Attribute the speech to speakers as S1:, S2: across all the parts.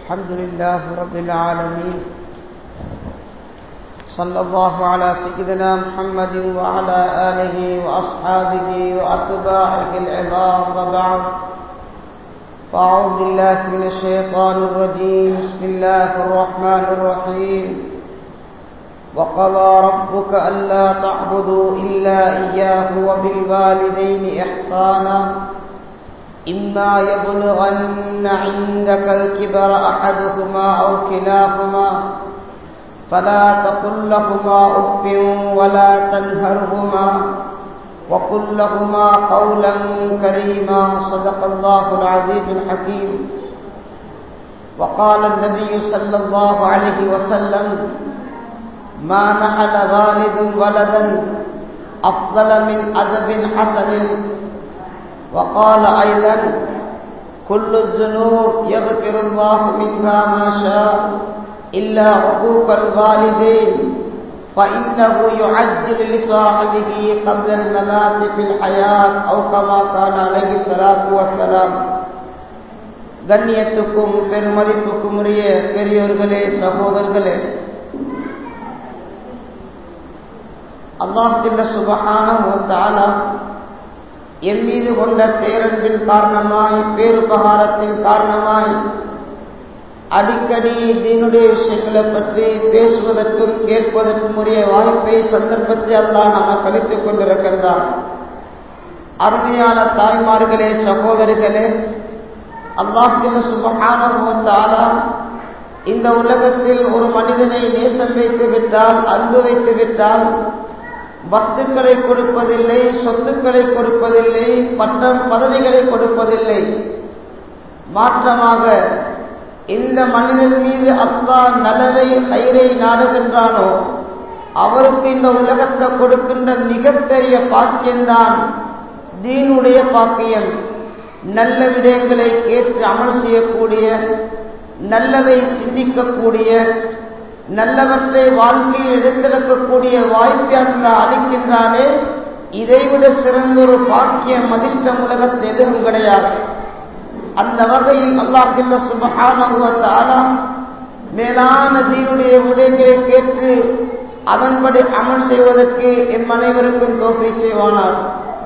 S1: الحمد لله رب العالمين صلى الله على سيدنا محمد وعلى آله وأصحابه وأتباعه العظام وبعد فأعوذ بالله من الشيطان الرجيم بسم الله الرحمن الرحيم وقضى ربك ألا تعبدوا إلا إياه وبالوالدين إحسانا إما يبلغن عندك الكبر أحدهما أو كلاهما فلا تقل لهما أف ولا تنهرهما وقل لهما قولا كريما صدق الله العزيز الحكيم وقال النبي صلى الله عليه وسلم ما نحل والد ولدا أفضل من أدب حسن وقال أيضا كل الذنوب يغفر الله منها ما شاء إلا عقوق الوالدين فإنه يعجل لصاحبه قبل الممات في الحياة أو كما كان عليه الصلاة والسلام கண்ணியத்துக்கும் பெருமதிப்புக்கும் உரிய பெரியோர்களே சகோதரர்களே அல்லாஹில்ல சுபகான தாலா என் மீது கொண்ட பேரன்பின் காரணமாய் பேருபகாரத்தின் காரணமாய் அடிக்கடி தீனுடைய விஷயங்களை பற்றி பேசுவதற்கும் கேட்பதற்கும் உரிய வாய்ப்பை சந்தர்ப்பத்தை அல்லாஹ் நம்ம கழித்துக் கொண்டிருக்கின்றார் அருமையான தாய்மார்களே சகோதரிகளே அல்லாஹின் சுபகானா இந்த உலகத்தில் ஒரு மனிதனை நேசம் வைத்து விட்டால் அன்பு வைத்து விட்டால் வஸ்துக்களை கொடுப்பதில்லை சொத்துக்களை கொடுப்பதில்லை பட்டம் பதவிகளை கொடுப்பதில்லை மாற்றமாக இந்த மனிதன் மீது அல்லாஹ் நலவை கயிறை நாடுகின்றானோ அவருக்கு இந்த உலகத்தை கொடுக்கின்ற மிகப்பெரிய பாக்கியம்தான் தீனுடைய பாக்கியம் நல்ல விடயங்களை கேட்டு அமல் செய்யக்கூடிய நல்லதை சிந்திக்கக்கூடிய நல்லவற்றை வாழ்க்கையில் எடுத்திருக்கக்கூடிய வாய்ப்பை அந்த அளிக்கின்றானே இதைவிட சிறந்த ஒரு பாக்கியம் அதிர்ஷ்டம் உலகத்தில் எதுவும் கிடையாது அந்த வகையில் அல்லாஹில்ல சுபஹானா மேலான தீனுடைய விடயங்களை கேட்டு அதன்படி அமல் செய்வதற்கு என் அனைவருக்கும் தோல்வி செய்வானார்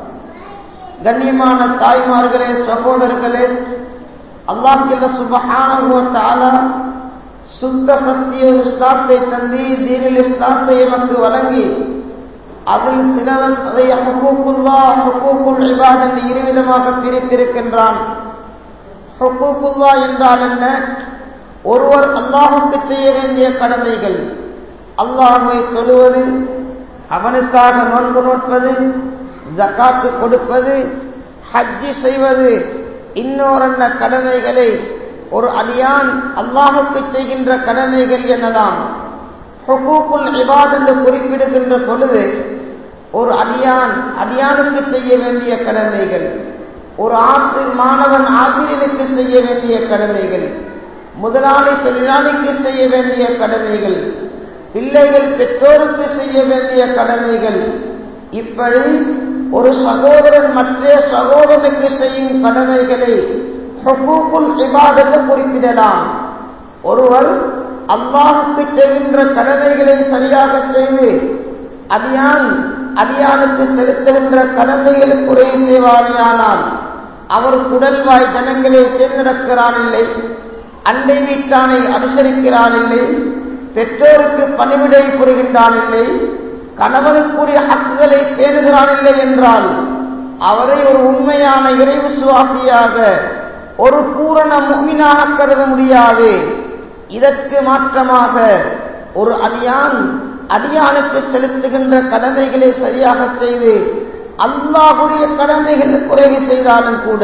S1: கண்ணியமான தாய்மார்களே சகோதரர்களே அல்லாஹில்ல சுபஹானா சுத்த சத்திய இஸ்லாத்தை தந்தி தீனில் இஸ்லாத்தை எமக்கு வழங்கி அதில் சிலவன் அதை ஹுக்கூக்குல்லா ஹுக்கூக்குல் இபாத் என்று இருவிதமாக பிரித்திருக்கின்றான் ஹுக்கூக்குல்லா என்றால் என்ன ஒருவர் அல்லாஹுக்கு செய்ய வேண்டிய கடமைகள் அல்லாஹுவை தொழுவது அவனுக்காக நோன்பு நோட்பது ஜக்காத்து கொடுப்பது ஹஜ்ஜி செய்வது இன்னொரன்ன கடமைகளை ஒரு அடியான் அல்லாஹுக்கு செய்கின்ற கடமைகள் எனலாம் ஹுக்கூக்குல் இபாத் என்று குறிப்பிடுகின்ற பொழுது ஒரு அடியான் அடியானுக்கு செய்ய வேண்டிய கடமைகள் ஒரு ஆசிர் மாணவன் ஆசிரியனுக்கு செய்ய வேண்டிய கடமைகள் முதலாளி தொழிலாளிக்கு செய்ய வேண்டிய கடமைகள் பிள்ளைகள் பெற்றோருக்கு செய்ய வேண்டிய கடமைகள் இப்படி ஒரு சகோதரன் மற்ற சகோதரனுக்கு செய்யும் கடமைகளை ஹுக்கூக்குல் இபாதத்தை குறிப்பிடலாம் ஒருவர் அல்லாஹுக்கு செய்கின்ற கடமைகளை சரியாக செய்து அடியான் அடியானுக்கு செலுத்துகின்ற கடமைகளை குறை செய்வானேயானால் அவர் குடல்வாய் ஜனங்களை சேர்ந்திருக்கிறான் இல்லை அண்டை வீட்டானை அனுசரிக்கிறான் இல்லை பெற்றோருக்கு பணிவிடை புரிகின்றான் இல்லை கணவனுக்குரிய ஹக்குகளை பேணுகிறான் இல்லை என்றால் அவரை ஒரு உண்மையான இறை விசுவாசியாக ஒரு பூரண முகினாக கருத முடியாது இதற்கு மாற்றமாக ஒரு அடியான் அடியானுக்கு செலுத்துகின்ற கடமைகளை சரியாக செய்து அல்லாஹுடைய கடமைகள் குறைவு செய்தாலும் கூட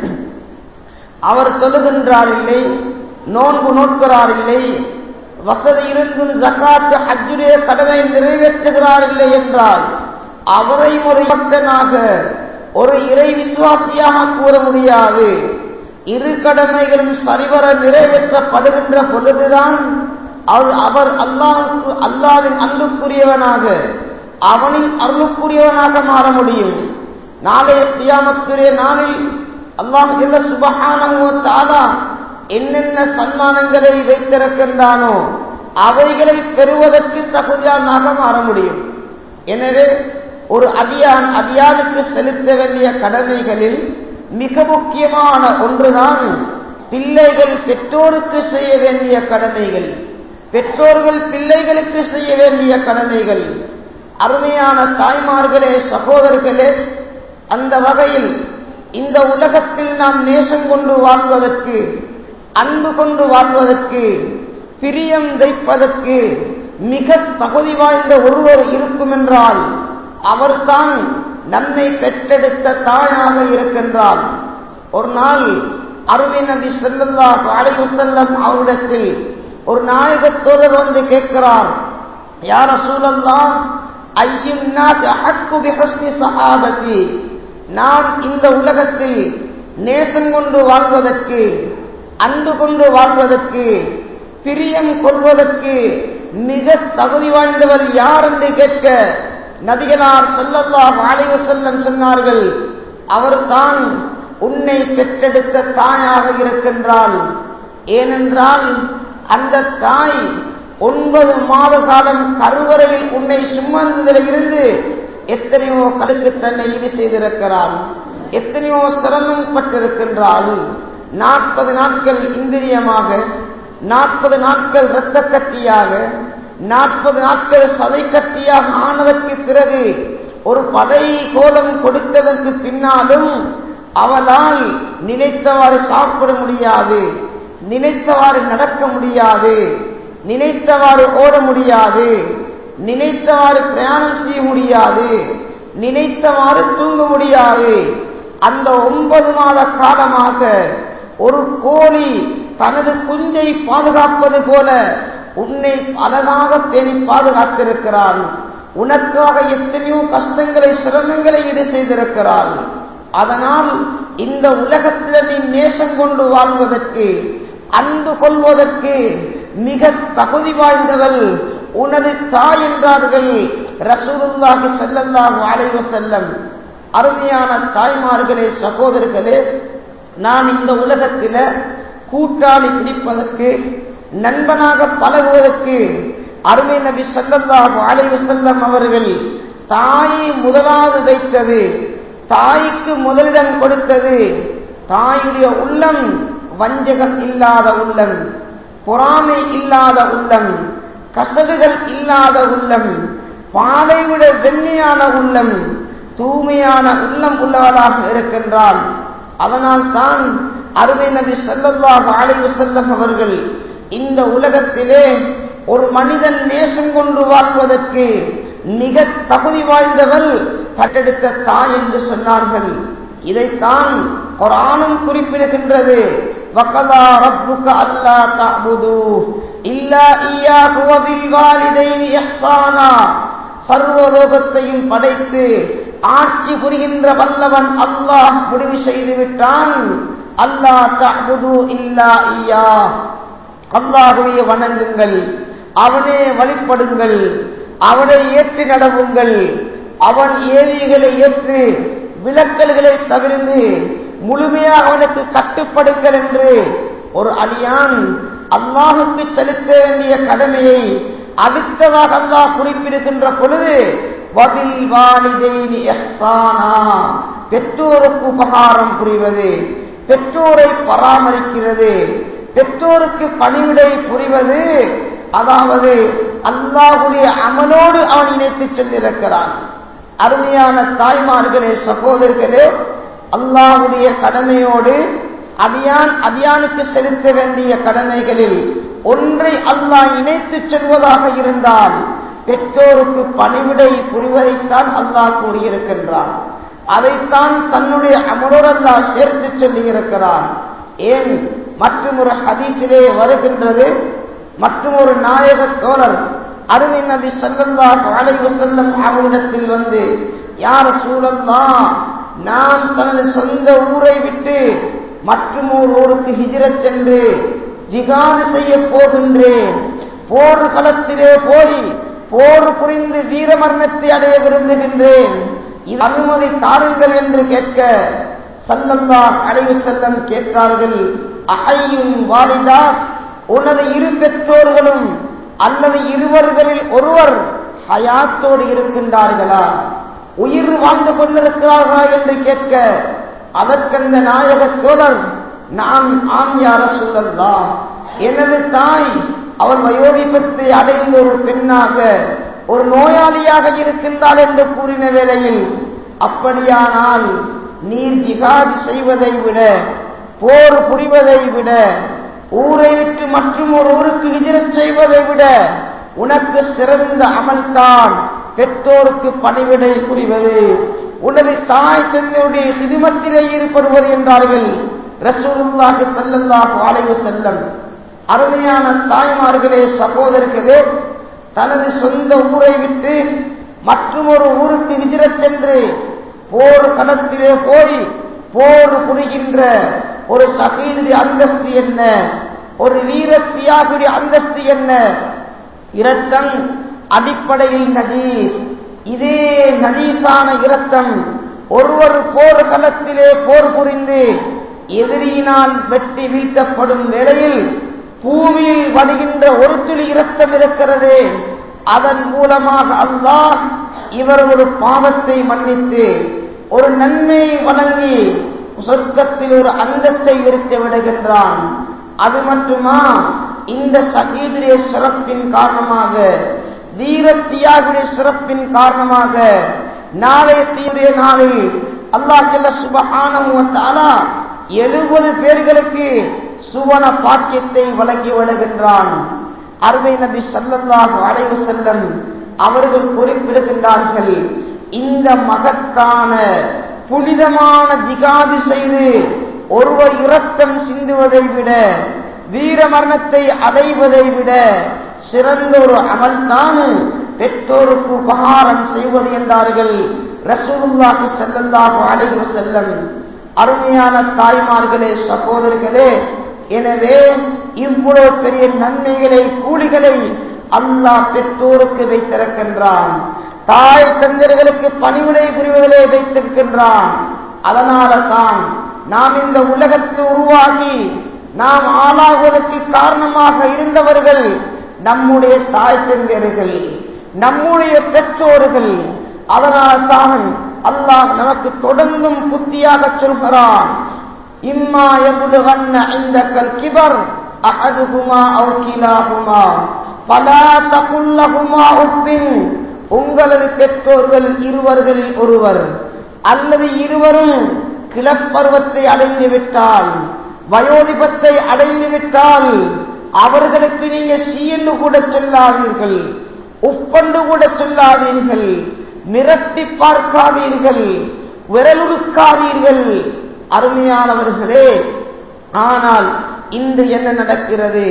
S1: அவர் தொழுகின்றார் இல்லை நோன்பு நோட்கிறார் இல்லை வசதி இருந்தும் ஜக்காத்து ஹஜ்ஜுடைய கடமை நிறைவேற்றுகிறார் இல்லை என்றால் அவரை ஒரு பக்தனாக ஒரு இறை விசுவாசியாக கூற முடியாது இரு கடமைகளும் சரிவர நிறைவேற்றப்படுகின்ற பொழுதுதான் அவர் அல்லாஹுக்கு அல்லாவின் அன்புக்குரியவனாக அவனின் அருளுக்குரியவனாக மாற முடியும் நாளைய தியாமத்துடைய நாளில் அல்லாஹ் இல்ல சுபஹானஹு வ தஆலா என்னென்ன சன்மானங்களை வைத்திருக்கின்றானோ அவைகளை பெறுவதற்கு தகுதியானாக மாற முடியும் எனவே ஒரு அடியான் அடியானுக்கு செலுத்த வேண்டிய கடமைகளில் மிக முக்கியமான ஒன்றுதான் பிள்ளைகள் பெற்றோருக்கு செய்ய வேண்டிய கடமைகள் பெற்றோர்கள் பிள்ளைகளுக்கு செய்ய வேண்டிய கடமைகள் அருமையான தாய்மார்களே சகோதரர்களே அந்த வகையில் இந்த உலகத்தில் நாம் நேசம் கொண்டு வாழ்வதற்கு அன்பு கொண்டு வாழ்வதற்கு பிரியம் தைப்பதற்கு மிக தகுதி வாய்ந்த ஒருவர் இருக்கும் என்றால் அவர்தான் நம்மை பெற்றெடுத்த தாயாக இருக்கின்றார் ஒரு நாள் அருமை நபி செல்லல்லா அலைவு செல்லம் அவரிடத்தில் ஒரு நாயகத்தோழர் வந்து கேட்கிறார் யார சூழல்லா ஐயும் சஹாபதி நான் இந்த உலகத்தில் நேசம் கொண்டு வாழ்வதற்கு அன்பு கொண்டு வாழ்வதற்கு பிரியம் கொள்வதற்கு மிக தகுதி வாய்ந்தவர் யார் என்று கேட்க நபிகளார் செல்லல்லாஹ் அலைவு செல்லம் சொன்னார்கள் அவர்தான் உன்னை பெற்றெடுத்த தாயாக இருக்கின்றாள் ஏனென்றால் அந்த தாய் ஒன்பது மாத காலம் கருவறையில் உன்னை சுமந்ததில் இருந்து எத்தனையோ கருக்கு தன்னை ஈடு செய்திருக்கிறாள் எத்தனையோ சிரமம் பட்டிருக்கின்றாள் நாற்பது நாட்கள் இந்திரியமாக நாற்பது நாட்கள் இரத்த கட்டியாக நாற்பது நாட்கள் சதை கட்டியாக ஆனதற்கு பிறகு ஒரு படை கோலம் கொடுத்ததற்கு பின்னாலும் அவளால் நினைத்தவாறு சாப்பிட முடியாது நினைத்தவாறு நடக்க முடியாது நினைத்தவாறு ஓட முடியாது நினைத்தவாறு பிரயாணம் செய்ய முடியாது நினைத்தவாறு தூங்க முடியாது அந்த ஒன்பது மாத காலமாக ஒரு கோழி தனது குஞ்சை பாதுகாப்பது போல உன்னை அழகாக பேணி பாதுகாத்திருக்கிறாள் உனக்காக எத்தனையோ கஷ்டங்களை சிரமங்களை ஈடு செய்திருக்கிறாள் அதனால் இந்த உலகத்தில் நீ நேசம் கொண்டு வாழ்வதற்கு அன்பு கொள்வதற்கு மிக தகுதி வாய்ந்தவள் உனது தாய் என்றார்கள் ரசூலுல்லாஹி ஸல்லல்லாஹு அலைஹி வஸல்லம் அருமையான தாய்மார்களே சகோதரர்களே நான் இந்த உலகத்தில கூட்டாளி பிடிப்பதற்கு நண்பனாக பழகுவதற்கு அருமை நபி ஸல்லல்லாஹு அலைஹி வஸல்லம் அவர்கள் தாயை முதலாவது வைத்தது தாய்க்கு முதலிடம் கொடுத்தது தாயுடைய உள்ளம் வஞ்சகம் இல்லாத உள்ளம் பொறாமை இல்லாத உள்ளம் கசடுகள் இல்லாத உள்ளம் பாலை விட வெண்மையான உள்ளம் தூய்மையான உள்ளம் உள்ளவராக இருக்கின்றால் அதனால் தான் அருமை நபி ஸல்லல்லாஹு அலைஹி வஸல்லம் அவர்கள் இந்த உலகத்திலே ஒரு மனிதன் நேசம் கொண்டு வாழ்வதற்கு மிக தகுதி வாய்ந்தவள் கட்டெடுத்த தாய் என்று சொன்னார்கள் இதைத்தான் குரானும் குறிப்பிடுகின்றது வகலா ரப்புக அல்லா தஅபுது இல்லா இய்யாஹு வ பில் வாலிதைனி இஹ்சானா சர்வலோகத்தையும் படைத்து ஆட்சி புரிகின்ற வல்லவன் அல்லாஹ் முடிவு செய்து விட்டான் அல்லாஹ் தஅபுது இல்லா இய்யா அல்லாஹுவை வணங்குங்கள் அவனே வழிபடுங்கள் அவனை ஏற்றி நடவுங்கள் அவன் ஏவிகளை ஏற்று விளக்கல்களை தவிர்த்து முழுமையாக அவனுக்கு கட்டுப்படுங்கள் என்று ஒரு அடியான் அல்லாஹுக்கு செலுத்த வேண்டிய கடமையை அடுத்ததாக அல்லாஹ் குறிப்பிடுகின்ற பொழுது வபில் வாலிதைனி இஹ்சானா பெற்றோருக்கு உபகாரம் புரிவது பெற்றோரை பராமரிக்கிறது பெற்றோருக்கு பணிவிடை புரிவது அதாவது அல்லாஹுடைய அமலோடு அவன் இணைத்து சொல்லியிருக்கிறான் அருமையான தாய்மார்களே சகோதரர்களே அல்லாஹுடைய கடமையோடு அடியான் அடியானுக்கு செலுத்த வேண்டிய கடமைகளில் ஒன்றை அல்லாஹ் இணைத்து செல்வதாக இருந்தால் பெற்றோருக்கு பணிவிடை புரிவதைத்தான் அல்லாஹ் கூறியிருக்கின்றான் அதைத்தான் தன்னுடைய அமலோடு அல்லாஹ் சேர்த்து சொல்லியிருக்கிறான் ஏன் மற்றும் ஒரு ஹதீஸிலே வருகின்றது மற்றும் ஒரு நாயக தோழர் அருமை நபி சல்லல்லாஹு அலைஹி வஸல்லம் அவரிடத்தில் வந்து யார சூழல்லா நான் தனது சொந்த ஊரை விட்டு மற்றும் ஒரு ஊருக்கு ஹிஜ்ரத் சென்று ஜிகாது செய்ய போகின்றேன் போர் களத்திலே போய் போர் புரிந்து வீரமரணத்தை அடைய விரும்புகின்றேன் இது அனுமதி தாருங்கள் என்று கேட்க சல்லல்லா அடைவு செல்லம் கேட்டார்கள் அஹையும் வாலிதா உனது இரு பெற்றோர்களும் அல்லது இருவர்களில் ஒருவர் ஹயாத்தோடு இருக்கின்றார்களா உயிர் வாழ்ந்து கொண்டிருக்கிறார்களா என்று கேட்க அதற்கந்த நாயக தோழர் நான் ஆம் யார சொல்லல்லா எனது தாய் அவர் வயோதிபத்தை அடைந்த ஒரு பெண்ணாக ஒரு நோயாளியாக இருக்கின்றாள் என்று கூறின வேளையில் அப்படியானால் நீர் ஜிகாதி செய்வதை விட போர் புரிவதை விட ஊரை விட்டு மற்றும் ஒரு ஊருக்கு ஹிஜரத் செய்வதை விட உனக்கு சிறந்த அமல்தான் பெற்றோருக்கு பணிவிடை புரிவது உனது தாய் தந்தையுடைய சிதுமத்திலே ஈடுபடுவது என்றார்கள் ரசூலுல்லாஹி ஸல்லல்லாஹு அலைஹி வஸல்லம் அருமையான தாய்மார்களே சகோதரர்களே தனது சொந்த ஊரை விட்டு மற்றொரு ஊருக்கு ஹிஜரத் சென்று போர் களத்திலே போய் போர் புரிகின்ற ஒரு சகீதுடைய அந்தஸ்து என்ன ஒரு வீர தியாகுடைய அந்தஸ்து என்ன இரத்தம் அடிப்படையில் நஜீஸ் இதே நஜீஸான இரத்தம் ஒருவர் போர் களத்திலே போர் புரிந்து எதிரியினால் வெட்டி வீழ்த்தப்படும் வேளையில் பூமியில் வடுகின்ற ஒரு துளி இரத்தம் இருக்கிறது அதன் மூலமாக அல்லாஹ் இவர் ஒரு பாவத்தை மன்னித்து ஒரு நன்மையை வழங்கி சொர்க்கத்தில் ஒரு அந்தஸ்தை இருக்க விடுகின்றான் அது மட்டுமா இந்த சகீதுடைய சிறப்பின் காரணமாக வீரத்தியாகுடைய சிறப்பின் காரணமாக நாளைய தீவுடைய நாளில் அல்லாஹ் சுபகானா எழுபது பேர்களுக்கு சுவன பாக்கியத்தை வழங்கி விடுகின்றான் அருமை நபி சல்லல்லாஹு அலைவு செல்லம் அவர்கள் குறிப்பிடுகின்றார்கள் இந்த மகத்தான புனிதமான ஜிகாது செய்து ஒருவர் இரத்தம் சிந்துவதை விட வீர மரணத்தை அடைவதை விட சிறந்த ஒரு அமல்தான் பெற்றோருக்கு உபகாரம் செய்வது என்றார்கள் ரசூலுல்லாஹி ஸல்லல்லாஹு அலைஹி வஸல்லம் அருமையான தாய்மார்களே சகோதரர்களே எனவே இவ்வளவு பெரிய நன்மைகளை கூலிகளை அல்லாஹ் பெற்றோருக்கு வைத்திருக்கின்றான் தாய் தந்தர்களுக்கு பணிவிடை புரிவதிலே வைத்திருக்கின்றான் அதனால தான் நாம் இந்த உலகத்தில் உருவாகி நாம் ஆளாகுவதற்கு காரணமாக இருந்தவர்கள் நம்முடைய தாய் தந்தர்கள் நம்முடைய பெற்றோர்கள் அதனால் தான் அல்லாஹ் நமக்கு தொடர்ந்தும் புத்தியாக சொல்கிறான் இம்மா எபுடுகண்ண இந்த கல் கிபர் அகதுகுமா அவுக்கிலாகுமா பலா தகுல்லகுமா உப்பின் உங்களது பெற்றோர்கள் இருவர்களில் ஒருவர் அல்லது இருவரும் கிளப்பருவத்தை அடைந்து விட்டால் வயோதிபத்தை அடைந்து விட்டால் அவர்களுக்கு நீங்க சீன்னு கூட சொல்லாதீர்கள் உப்பண்டு கூட சொல்லாதீர்கள் மிரட்டி பார்க்காதீர்கள் விரலுடுக்காதீர்கள் அருமையானவர்களே ஆனால் இன்று என்ன நடக்கிறது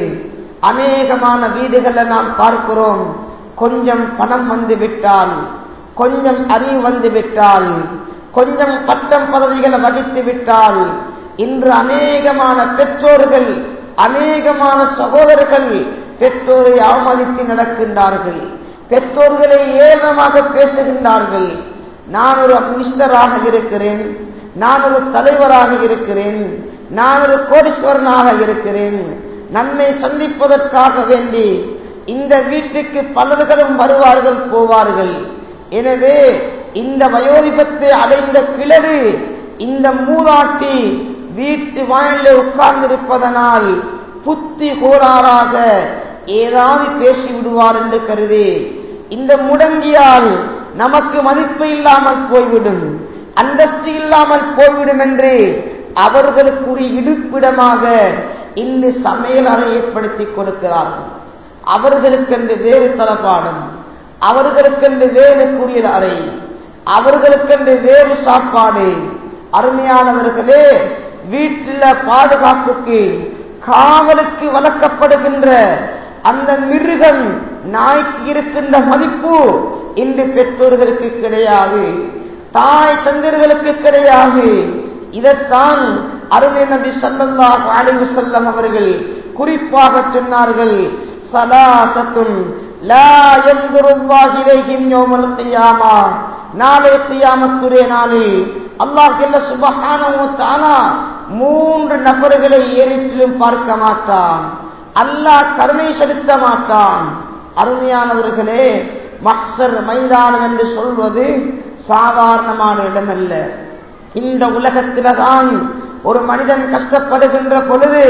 S1: அநேகமான வீடுகளை நாம் பார்க்கிறோம் கொஞ்சம் பணம் வந்து விட்டால் கொஞ்சம் அறிவு வந்து விட்டால் கொஞ்சம் பட்டம் பதவிகளை வகித்து விட்டால் இன்று அநேகமான பெற்றோர்கள் அநேகமான சகோதரர்கள் பெற்றோரை அவமதித்து நடக்கின்றார்கள் பெற்றோர்களை ஏளனமாக பேசுகின்றார்கள் நான் ஒரு மினிஸ்டராக இருக்கிறேன் நான் ஒரு தலைவராக இருக்கிறேன் நான் ஒரு கோடீஸ்வரனாக இருக்கிறேன் நன்மை சந்திப்பதற்காக வேண்டி இந்த வீட்டுக்கு பலர்களும் வருவார்கள் போவார்கள் எனவே இந்த வயோதிபத்தை அடைந்த கிழடு இந்த மூதாட்டி வீட்டு வாயிலில் உட்கார்ந்திருப்பதனால் புத்தி கோளாறாக ஏதாவது பேசி விடுவார் என்று கருதி இந்த முடங்கியால் நமக்கு மதிப்பு இல்லாமல் போய்விடும் அந்தஸ்து இல்லாமல் போய்விடும் என்று அவர்களுக்குரிய இடுப்பிடமாக இந்த சமையல் அறை ஏற்படுத்தி கொடுக்கிறார்கள் அவர்களுக்கென்று வேறு தளபாடம் அவர்களுக்கென்று வேறு கூறியல் அறை அவர்களுக்கென்று வேறு சாப்பாடு அருமையானவர்களே வீட்டில் பாதுகாப்புக்கு காவலுக்கு வளர்க்கப்படுகின்ற அந்த மிருகம் நாய்க்கு இருக்கின்ற மதிப்பு இன்று பெற்றோர்களுக்கு கிடையாது தாய் தந்தர்களுக்கு கிடையாது இதைத்தான் அருமை நபி சல்லல்லாஹு அலைஹி வஸல்லம் அவர்கள் குறிப்பாக சொன்னார்கள் சலாசத்துன் லா யன்துருல்லாஹு இலைஹிம் யௌமல் கியாமா நாளை கியாமத்துடைய நாளில் அல்லாஹ் ஜல்ல சுப்ஹானஹு வ தஆலா மூன்று நபர்களை ஏறிட்டிலும் பார்க்க மாட்டான் அல்லாஹ் கருணை செலுத்த மாட்டான் அருமையானவர்களே மக்சர் மைதானம் என்று சொல்வது சாதாரணமான இடமல்ல இந்த உலகத்தில்தான் ஒரு மனிதன் கஷ்டப்படுகின்ற பொழுது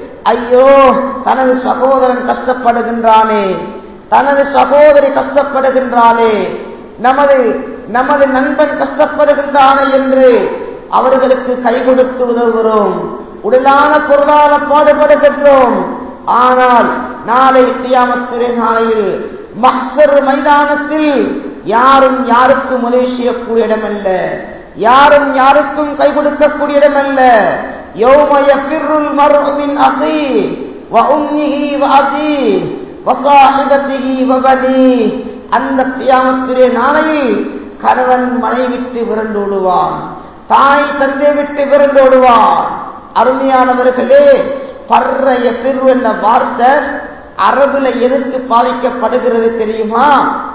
S1: ஐயோ தனது சகோதரன் கஷ்டப்படுகின்றானே தனது சகோதரி கஷ்டப்படுகின்றானே நமது நமது நண்பன் கஷ்டப்படுகின்றானே என்று அவர்களுக்கு கை கொடுத்து உதவுகிறோம் உடலான பொருளால பாடுபடுகின்றோம் ஆனால் நாளை தியாமத்துறை நாளையில் மக்சர் மைதானத்தில் யாரும் யாருக்கும் உதவி செய்யக்கூடிய இடமல்ல யாரும் யாருக்கும் கை கொடுக்கக்கூடிய இடமல்ல யௌம யஃபிருல் மர்உ மின் அஹி வ உம்மிஹி வ அபி வ ஸாஹிபத்திஹி வ பனி அந்த கியாமத்துடைய நாளையில் கணவன் மனை விட்டு விரண்டோடுவான் தாய் தந்தை விட்டு விரண்டோடுவான் அருமையானவர்களே பர்றைய பிரிவு என்ற வார்த்தை அரபுல எதற்கு பாதிக்கப்படுகிறது தெரியுமா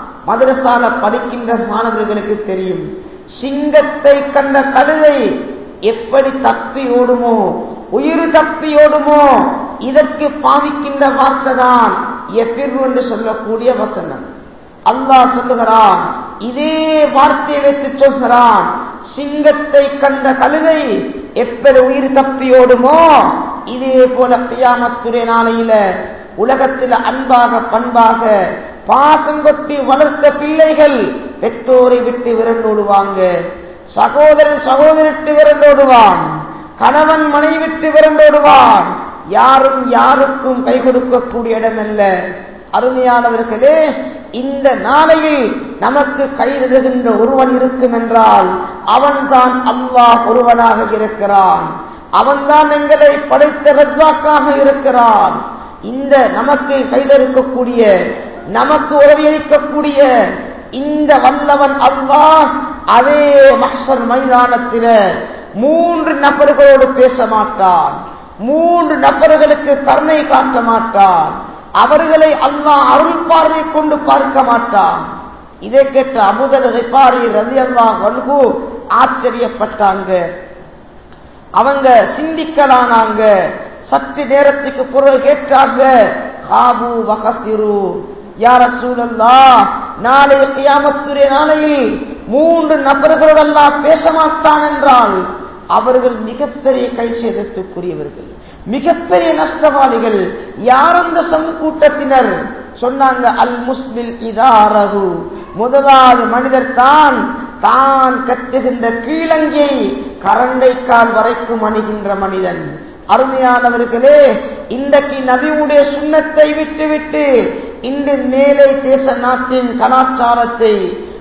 S1: மதரசால படிக்கின்ற மாணவர்களுக்கு தெரியும் சிங்கத்தை கண்ட கழுதை எப்படி தப்பி ஓடுமோ உயிர் தப்பி ஓடுமோ இதற்கு பாதிக்கின்ற வார்த்தை தான் எப்பிர்வு என்று சொல்லக்கூடிய வசனம் அல்லாஹ் சொல்லுகிறான் இதே வார்த்தையை வைத்து சொல்கிறான் சிங்கத்தை கண்ட கழுதை எப்படி உயிர் தப்பி ஓடுமோ இதே போல பியாமத்துறை நாளையில உலகத்தில் அன்பாக பண்பாக பாசம் கொட்டி வளர்த்த பிள்ளைகள் பெற்றோரை விட்டு விரண்டோடுவாங்க சகோதரன் சகோதரிட்டு விரண்டோடுவான் கணவன் மனை விட்டு விரண்டோடுவான் யாரும் யாருக்கும் கை கொடுக்கக்கூடிய இடமல்ல அருமையானவர்களே இந்த நாளையில் நமக்கு கைதழுகின்ற ஒருவன் இருக்கும் என்றால் அவன்தான் அல்லாஹ் ஒருவனாக இருக்கிறான் அவன்தான் எங்களை படைத்த ரஜாக்காக இருக்கிறான் இந்த நமக்கு கைதறுக்கக்கூடிய நமக்கு உதவியளிக்கக்கூடிய இந்த வல்லவன் அல்லாஹ் அதே மஹர் மைதானத்தில மூன்று நபர்களோடு பேச மாட்டான் மூன்று நபர்களுக்கு கருணை காட்ட மாட்டான் அவர்களை அல்லாஹ் அருள் பார்வை கொண்டு பார்க்க மாட்டான் இதை கேட்ட அபுதல் ஹிபாரி ரவி அல்லா வல்கு ஆச்சரியப்பட்டாங்க அவங்க சிந்திக்கலானாங்க சற்று நேரத்துக்கு பிறகு கேட்டாங்க காபு வகசிரு யார சூழல்லா நாளை கியாமத்துடைய நாளையில் மூன்று நபர்களோடெல்லாம் பேச மாட்டான் என்றால் அவர்கள் மிகப்பெரிய கை சேதத்துக்குரியவர்கள் மிகப்பெரிய நஷ்டவாளிகள் யார் அந்த சமூகூட்டத்தினர் சொன்னாங்க அல் முஸ்பில் இதாரகு முதலாவது மனிதர் தான் தான் கட்டுகின்ற கீழங்கை கரண்டை கால் வரைக்கும் அணுகின்ற மனிதன் அருமையானவர்களே இன்றைக்கு நபியுடைய சுண்ணத்தை விட்டுவிட்டு இன்று மேலே தேச நாட்டின் கலாச்சாரத்தை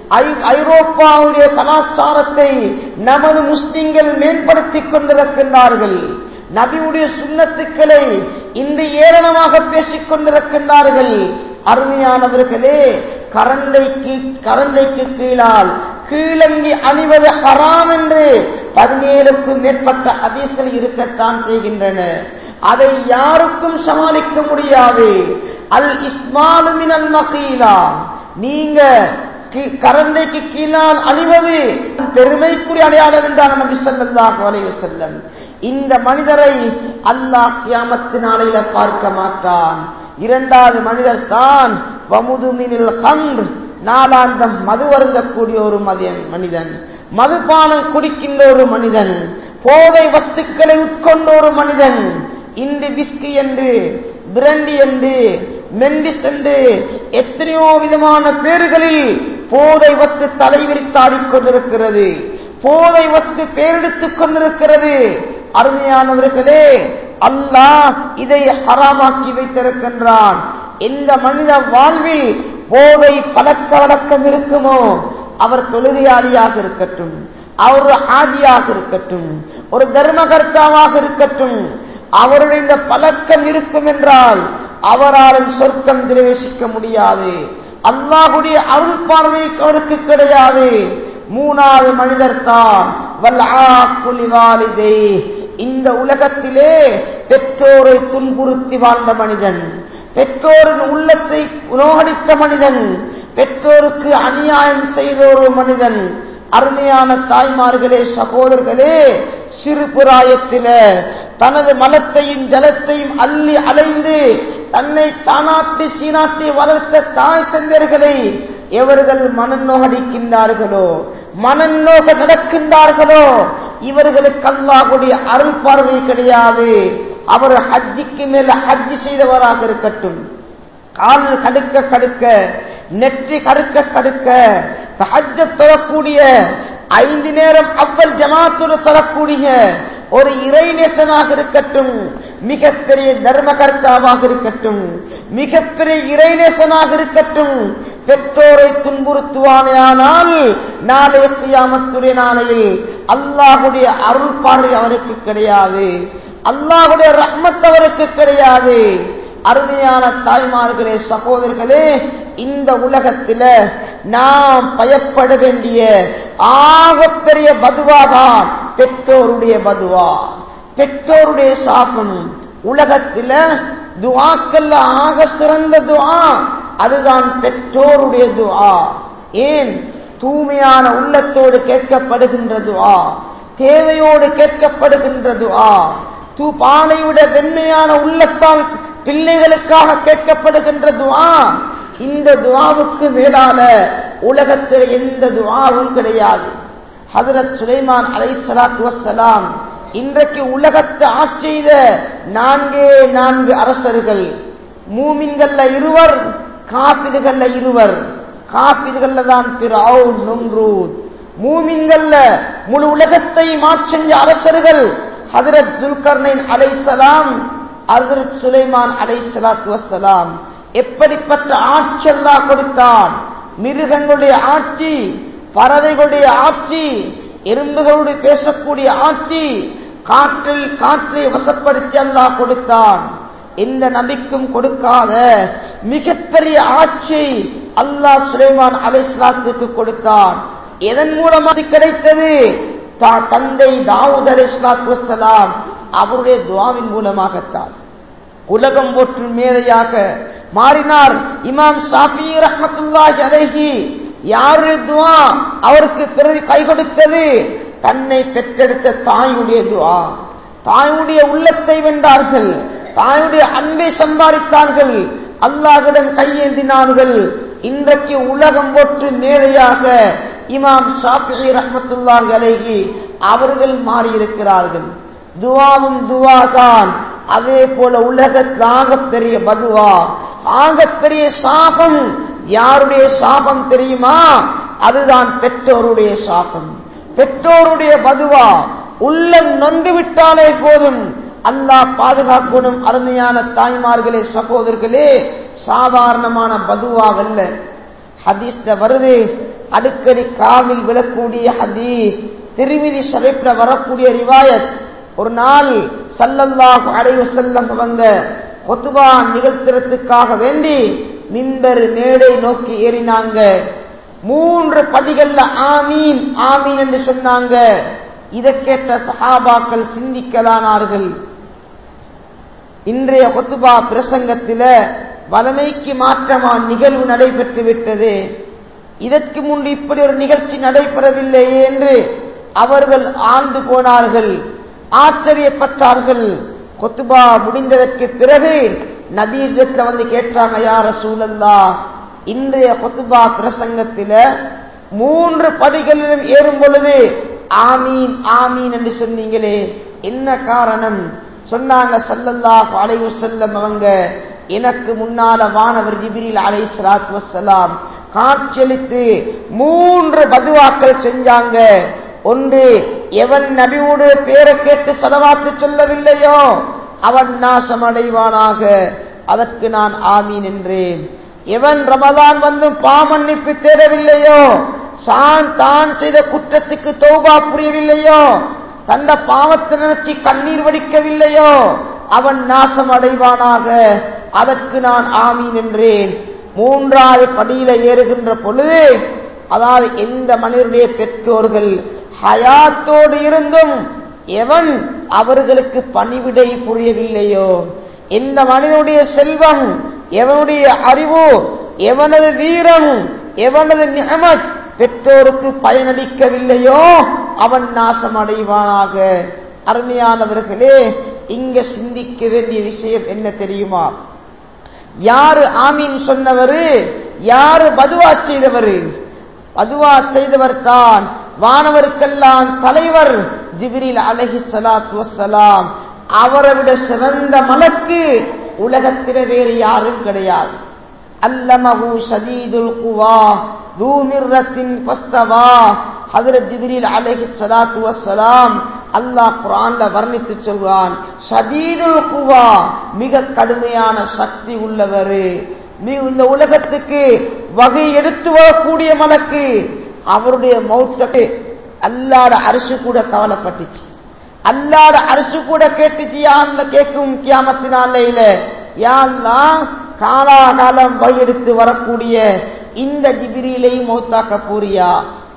S1: ஐரோப்பாவுடைய கலாச்சாரத்தை நமது முஸ்லிம்கள் மேம்படுத்திக் கொண்டிருக்கின்றார்கள் நபியுடைய சுண்ணத்துக்களை இன்று ஏளனமாக பேசிக் கொண்டிருக்கின்றார்கள் அருமையானவர்களே கரண்டைக்கு கரண்டைக்கு கீழால் கீழங்கி அணிவது ஹராம் என்று பதினேழுக்கும் மேற்பட்ட அதிசல் இருக்கத்தான் செய்கின்றன அதை யாருக்கும் சமாளிக்க முடியாது அல் இஸ்மாலுமின் அல் மகீலா நீங்க கரண்டைக்கு கீழால் அணிவது பெருமைக்குரிய அடையாளம் என்றார் நபி ஸல்லல்லாஹு அலைஹி வஸல்லம் இந்த மனிதரை அல்லாஹ் கியாமத்து நாளையில பார்க்க மாட்டான் இரண்டாவது மனிதர் தான் வமுதுமினில் கம்ர் நாளாந்தம் மது வருந்தக்கூடிய ஒரு மதியன் மனிதன் மதுபானம் குடிக்கின்ற ஒரு மனிதன் போதை வஸ்துக்களை உட்கொண்ட ஒரு மனிதன் இன்று பிஸ்கி என்று பிரண்டி என்று மெண்டிஸ் என்று எத்தனையோ விதமான பேர்களில் போதை வஸ்து தலைவிரித்தாடிக் கொண்டிருக்கிறது போதை வஸ்து பேரெடுத்துக் கொண்டிருக்கிறது அருமையானவர்களே அல்லாஹ் இதை ஹராமாக்கி வைத்திருக்கின்றான் எந்த மனித வாழ்வில் போதை பழக்க வழக்கம் இருக்குமோ அவர் தொழுகையாளியாக இருக்கட்டும் அவர் ஒரு ஆதியாக இருக்கட்டும் ஒரு தர்மகர்த்தாவாக இருக்கட்டும் அவருடைய இந்த பழக்கம் இருக்கும் என்றால் அவராலும் சொர்க்கம் பிரவேசிக்க முடியாது அல்லாஹுடைய அருள் பார்வை அவருக்கு கிடையாது மூணாவது மனிதர் தான் வல்லாக்குலிவாலிதே இந்த உலகத்திலே பெற்றோரை துன்புறுத்தி வாழ்ந்த மனிதன் பெற்றோரின் உள்ளத்தை உணவடித்த மனிதன் பெற்றோருக்கு அநியாயம் செய்த ஒரு மனிதன் அருமையான தாய்மார்களே சகோதரர்களே சிறு புராயத்தில தனது மலத்தையும் ஜலத்தையும் அள்ளி அலைந்து தன்னை தானாட்டி சீனாட்டி வளர்த்த தாய் தந்தர்களை எவர்கள் மனநோகடிக்கின்றார்களோ மனநோக நடக்கின்றார்களோ இவர்களுக்கு அல்லாஹுடைய அருள் பார்வை கிடையாது அவர் ஹஜ்ஜிக்கு மேல ஹஜ்ஜி செய்தவராக இருக்கட்டும் கால் கடுக்க கடுக்க நெற்றி கடுக்க கடுக்க தஹஜ்ஜ தொழக்கூடிய ஐந்து நேரம் அவ்வல் ஜமாத்துடு தொழக்கூடிய ஒரு இறைநேசனாக இருக்கட்டும் மிகப்பெரிய தர்மகர்த்தாவாக இருக்கட்டும் மிகப்பெரிய இறைநேசனாக இருக்கட்டும் பெற்றோரை துன்புறுத்துவானேயானால் நாளைய கியாமத்துடைய நாளையில் அல்லாஹுடைய அருள் பார்வை அவருக்கு கிடையாது அல்லாஹுடைய ரஹ்மத் அவருக்கு கிடையாது அருமையான தாய்மார்களே சகோதரர்களே இந்த உலகத்தில நாம் பயப்பட வேண்டிய ஆகப்பெரிய பதுவாதான் பெற்றோருடைய பதுவா பெற்றோருடைய சாபம் உலகத்தில துவாக்கல்ல ஆக சிறந்த துவா அதுதான் பெற்றோருடைய துவா ஏன் தூய்மையான உள்ளத்தோடு கேட்கப்படுகின்ற துவா தேவையோடு கேட்கப்படுகின்ற துவா தூ பானையுடைய வெண்மையான உள்ளத்தால் பிள்ளைகளுக்காக கேட்கப்படுகின்ற துவா இந்த துவாவுக்கு மேலான உலகத்தில் எந்த துவாவும் கிடையாது ஹதரத் சுலைமான் அலை சலாத்து வசலாம் இன்றைக்கு உலகத்தை ஆட்சி செய்த நான்கே நான்கு அரசர்கள் மூமின்கள்ல இருவர் காப்பிர்கள்ல இருவர் காப்பிர்கள்ல தான் பிறவுன் நும்ரூத் மூமின்கள்ல முழு உலகத்தை மாற்றஞ்ச அரசர்கள் ஹதரத் துல்கர்னைன் அலைசலாம் ஹதரத் சுலைமான் அலை சலாத்து வசலாம் எப்படிப்பட்ட ஆட்சி அல்லாஹ் கொடுத்தான் மிருகங்களுடைய ஆட்சி பறவைகளுடைய ஆட்சி எறும்புகளுடைய பேசக்கூடிய ஆட்சி காற்றில் காற்றை வசப்படுத்தி அல்லாஹ் கொடுத்தான் எந்த நபிக்கும் கொடுக்காத மிகப்பெரிய ஆட்சி அல்லாஹ் சுலைமான் அலிஸ்லாத்துக்கு கொடுத்தான் எதன் மூலமாக கிடைத்தது தா- தந்தை தாவூத் அலிஸ்லாத்து வசலாம் அவருடைய துவாவின் மூலமாகத்தான் உலகம் போற்றும் மேதையாக மாறினார் இமாம் ஷாஃபி ரஹ்மத்துல்லாஹி அலைஹி யாரு துவா அவருக்கு பிறகு கை கொடுத்தது தன்னை பெற்றெடுத்த தாயுடைய துவா தாயுடைய உள்ளத்தை வென்றார்கள் தாயுடைய அன்பை சம்பாதித்தார்கள் அல்லாஹ்விடம் கையேந்தினார்கள் இன்றைக்கு உலகம் போற்று மேதையாக இமாம் ஷாஃபி ரஹ்மத்துல்லாஹி அலைஹி அவர்கள் மாறியிருக்கிறார்கள் துவாவும் துவா தான் அதே போல உலகத்தாக பெரிய பதுவா ஆகப்பெரிய சாபம் யாருடைய சாபம் தெரியுமா அதுதான் பெற்றோருடைய சாபம் பெற்றோருடைய பதுவா உள்ளம் நொந்து விட்டாலே போதும் அல்லாஹ் பாதுகாக்கணும் அருமையான தாய்மார்களே சகோதரர்களே சாதாரணமான பதுவாவல்ல ஹதீஸ்ல வருது அடிக்கடி காவில் விழக்கூடிய ஹதீஸ் திருமிதி ஷரீப்ல வரக்கூடிய ரிவாயத் ஒரு நாள் சல்லல்லாஹு அலைஹி வஸல்லம் அவங்க கொத்துபா நிகழ்த்துறதுக்காக வேண்டி மின்பர் மேடை நோக்கி ஏறினாங்க மூன்று படிகள்ல ஆமீன் ஆமீன் என்று சொன்னாங்க இதை கேட்ட சஹாபாக்கள் சிந்திக்கலானார்கள் இன்றைய கொத்துபா பிரசங்கத்தில வளமைக்கு மாற்றமா நிகழ்வு நடைபெற்று விட்டது இதற்கு முன்பு இப்படி ஒரு நிகழ்ச்சி நடைபெறவில்லையே என்று அவர்கள் ஆழ்ந்து போனார்கள் ஆச்சரியப்பட்டார்கள் கொத்துபா முடிந்ததற்கு பிறகு நபீரத்துல வந்து கேட்டாங்க யார சூழல்லா இன்றைய கொத்துபா பிரசங்கத்தில மூன்று படிகளிலும் ஏறும் பொழுது ஆமீன் ஆமீன் என்று சொன்னீங்களே என்ன காரணம் சொன்னாங்க சல்லல்லாஹு அலைஹி வஸல்லம் அவங்க எனக்கு முன்னால வானவர் ஜிப்ரீல் அலை சலாத் வசலாம் காட்சியளித்து மூன்று பதுவாக்கள் செஞ்சாங்க ஒன்று எவன் நபியுடைய பேரை கேட்டு செலவாத்து சொல்லவில்லையோ அவன் நாசம் அடைவானாக அதற்கு நான் ஆமீன் என்றேன் எவன் ரமலான் வந்து பாமன்னிப்பு தேடவில்லையோ சான் தான் செய்த குற்றத்துக்கு தௌபா புரியவில்லையோ தந்த பாவத்தை நினைச்சு கண்ணீர் வடிக்கவில்லையோ அவன் நாசம் அடைவானாக அதற்கு நான் ஆமீன் என்றேன் மூன்றாவது படியில ஏறுகின்ற பொழுது அதாவது எந்த மனிதனுடைய பெற்றோர்கள் ஹயாத்தோடு இருந்தும் எவன் அவர்களுக்கு பணிவிடை புரியவில்லையோ எந்த மனிதனுடைய செல்வம் எவனுடைய அறிவு எவனது வீரம் எவனது நியமத் பெற்றோருக்கு பயனளிக்கவில்லையோ அவன் நாசம் அடைவானாக அருமையானவர்களே இங்க சிந்திக்க வேண்டிய விஷயம் என்ன தெரியுமா யாரு ஆமீன் சொன்னவரு யாரு பதுவா செய்தவரு பதுவா செய்தவர் தான் வானவருக்கெல்லாம் தலைவர் ஜிப்ரீல் அலஹி சலாத் வசலாம் அவரை விட சிறந்த மலக்கு உலகத்தில வேறு யாரும் கிடையாது அல்லமஹு ஷதீதுல் குவா தூமிர்ரத்தின் பஸ்தவா ஹதரத் ஜிப்ரீல் அலைஹி ஸலாத்து வஸ்ஸலாம் அல்லாஹ் குர்ஆன்ல வர்ணித்து சொல்றான் ஷதீதுல் குவா மிக கடுமையான சக்தி உள்ளவர் இந்த உலகத்துக்கு வகை எடுத்து வரக்கூடிய மலக்கு அவருடைய மௌத்தக்கு அல்லாட அரசு கூட கவலைப்பட்டுச்சு அல்லாட அரசு கூட கேட்டுச்சு யான்ல கேட்கும் கியாமத்தினால யான்லாம் காலாகாலம் வகையெடுத்து வரக்கூடிய இந்த ஜிபிரியிலையும் மௌத்தாக்க போறியா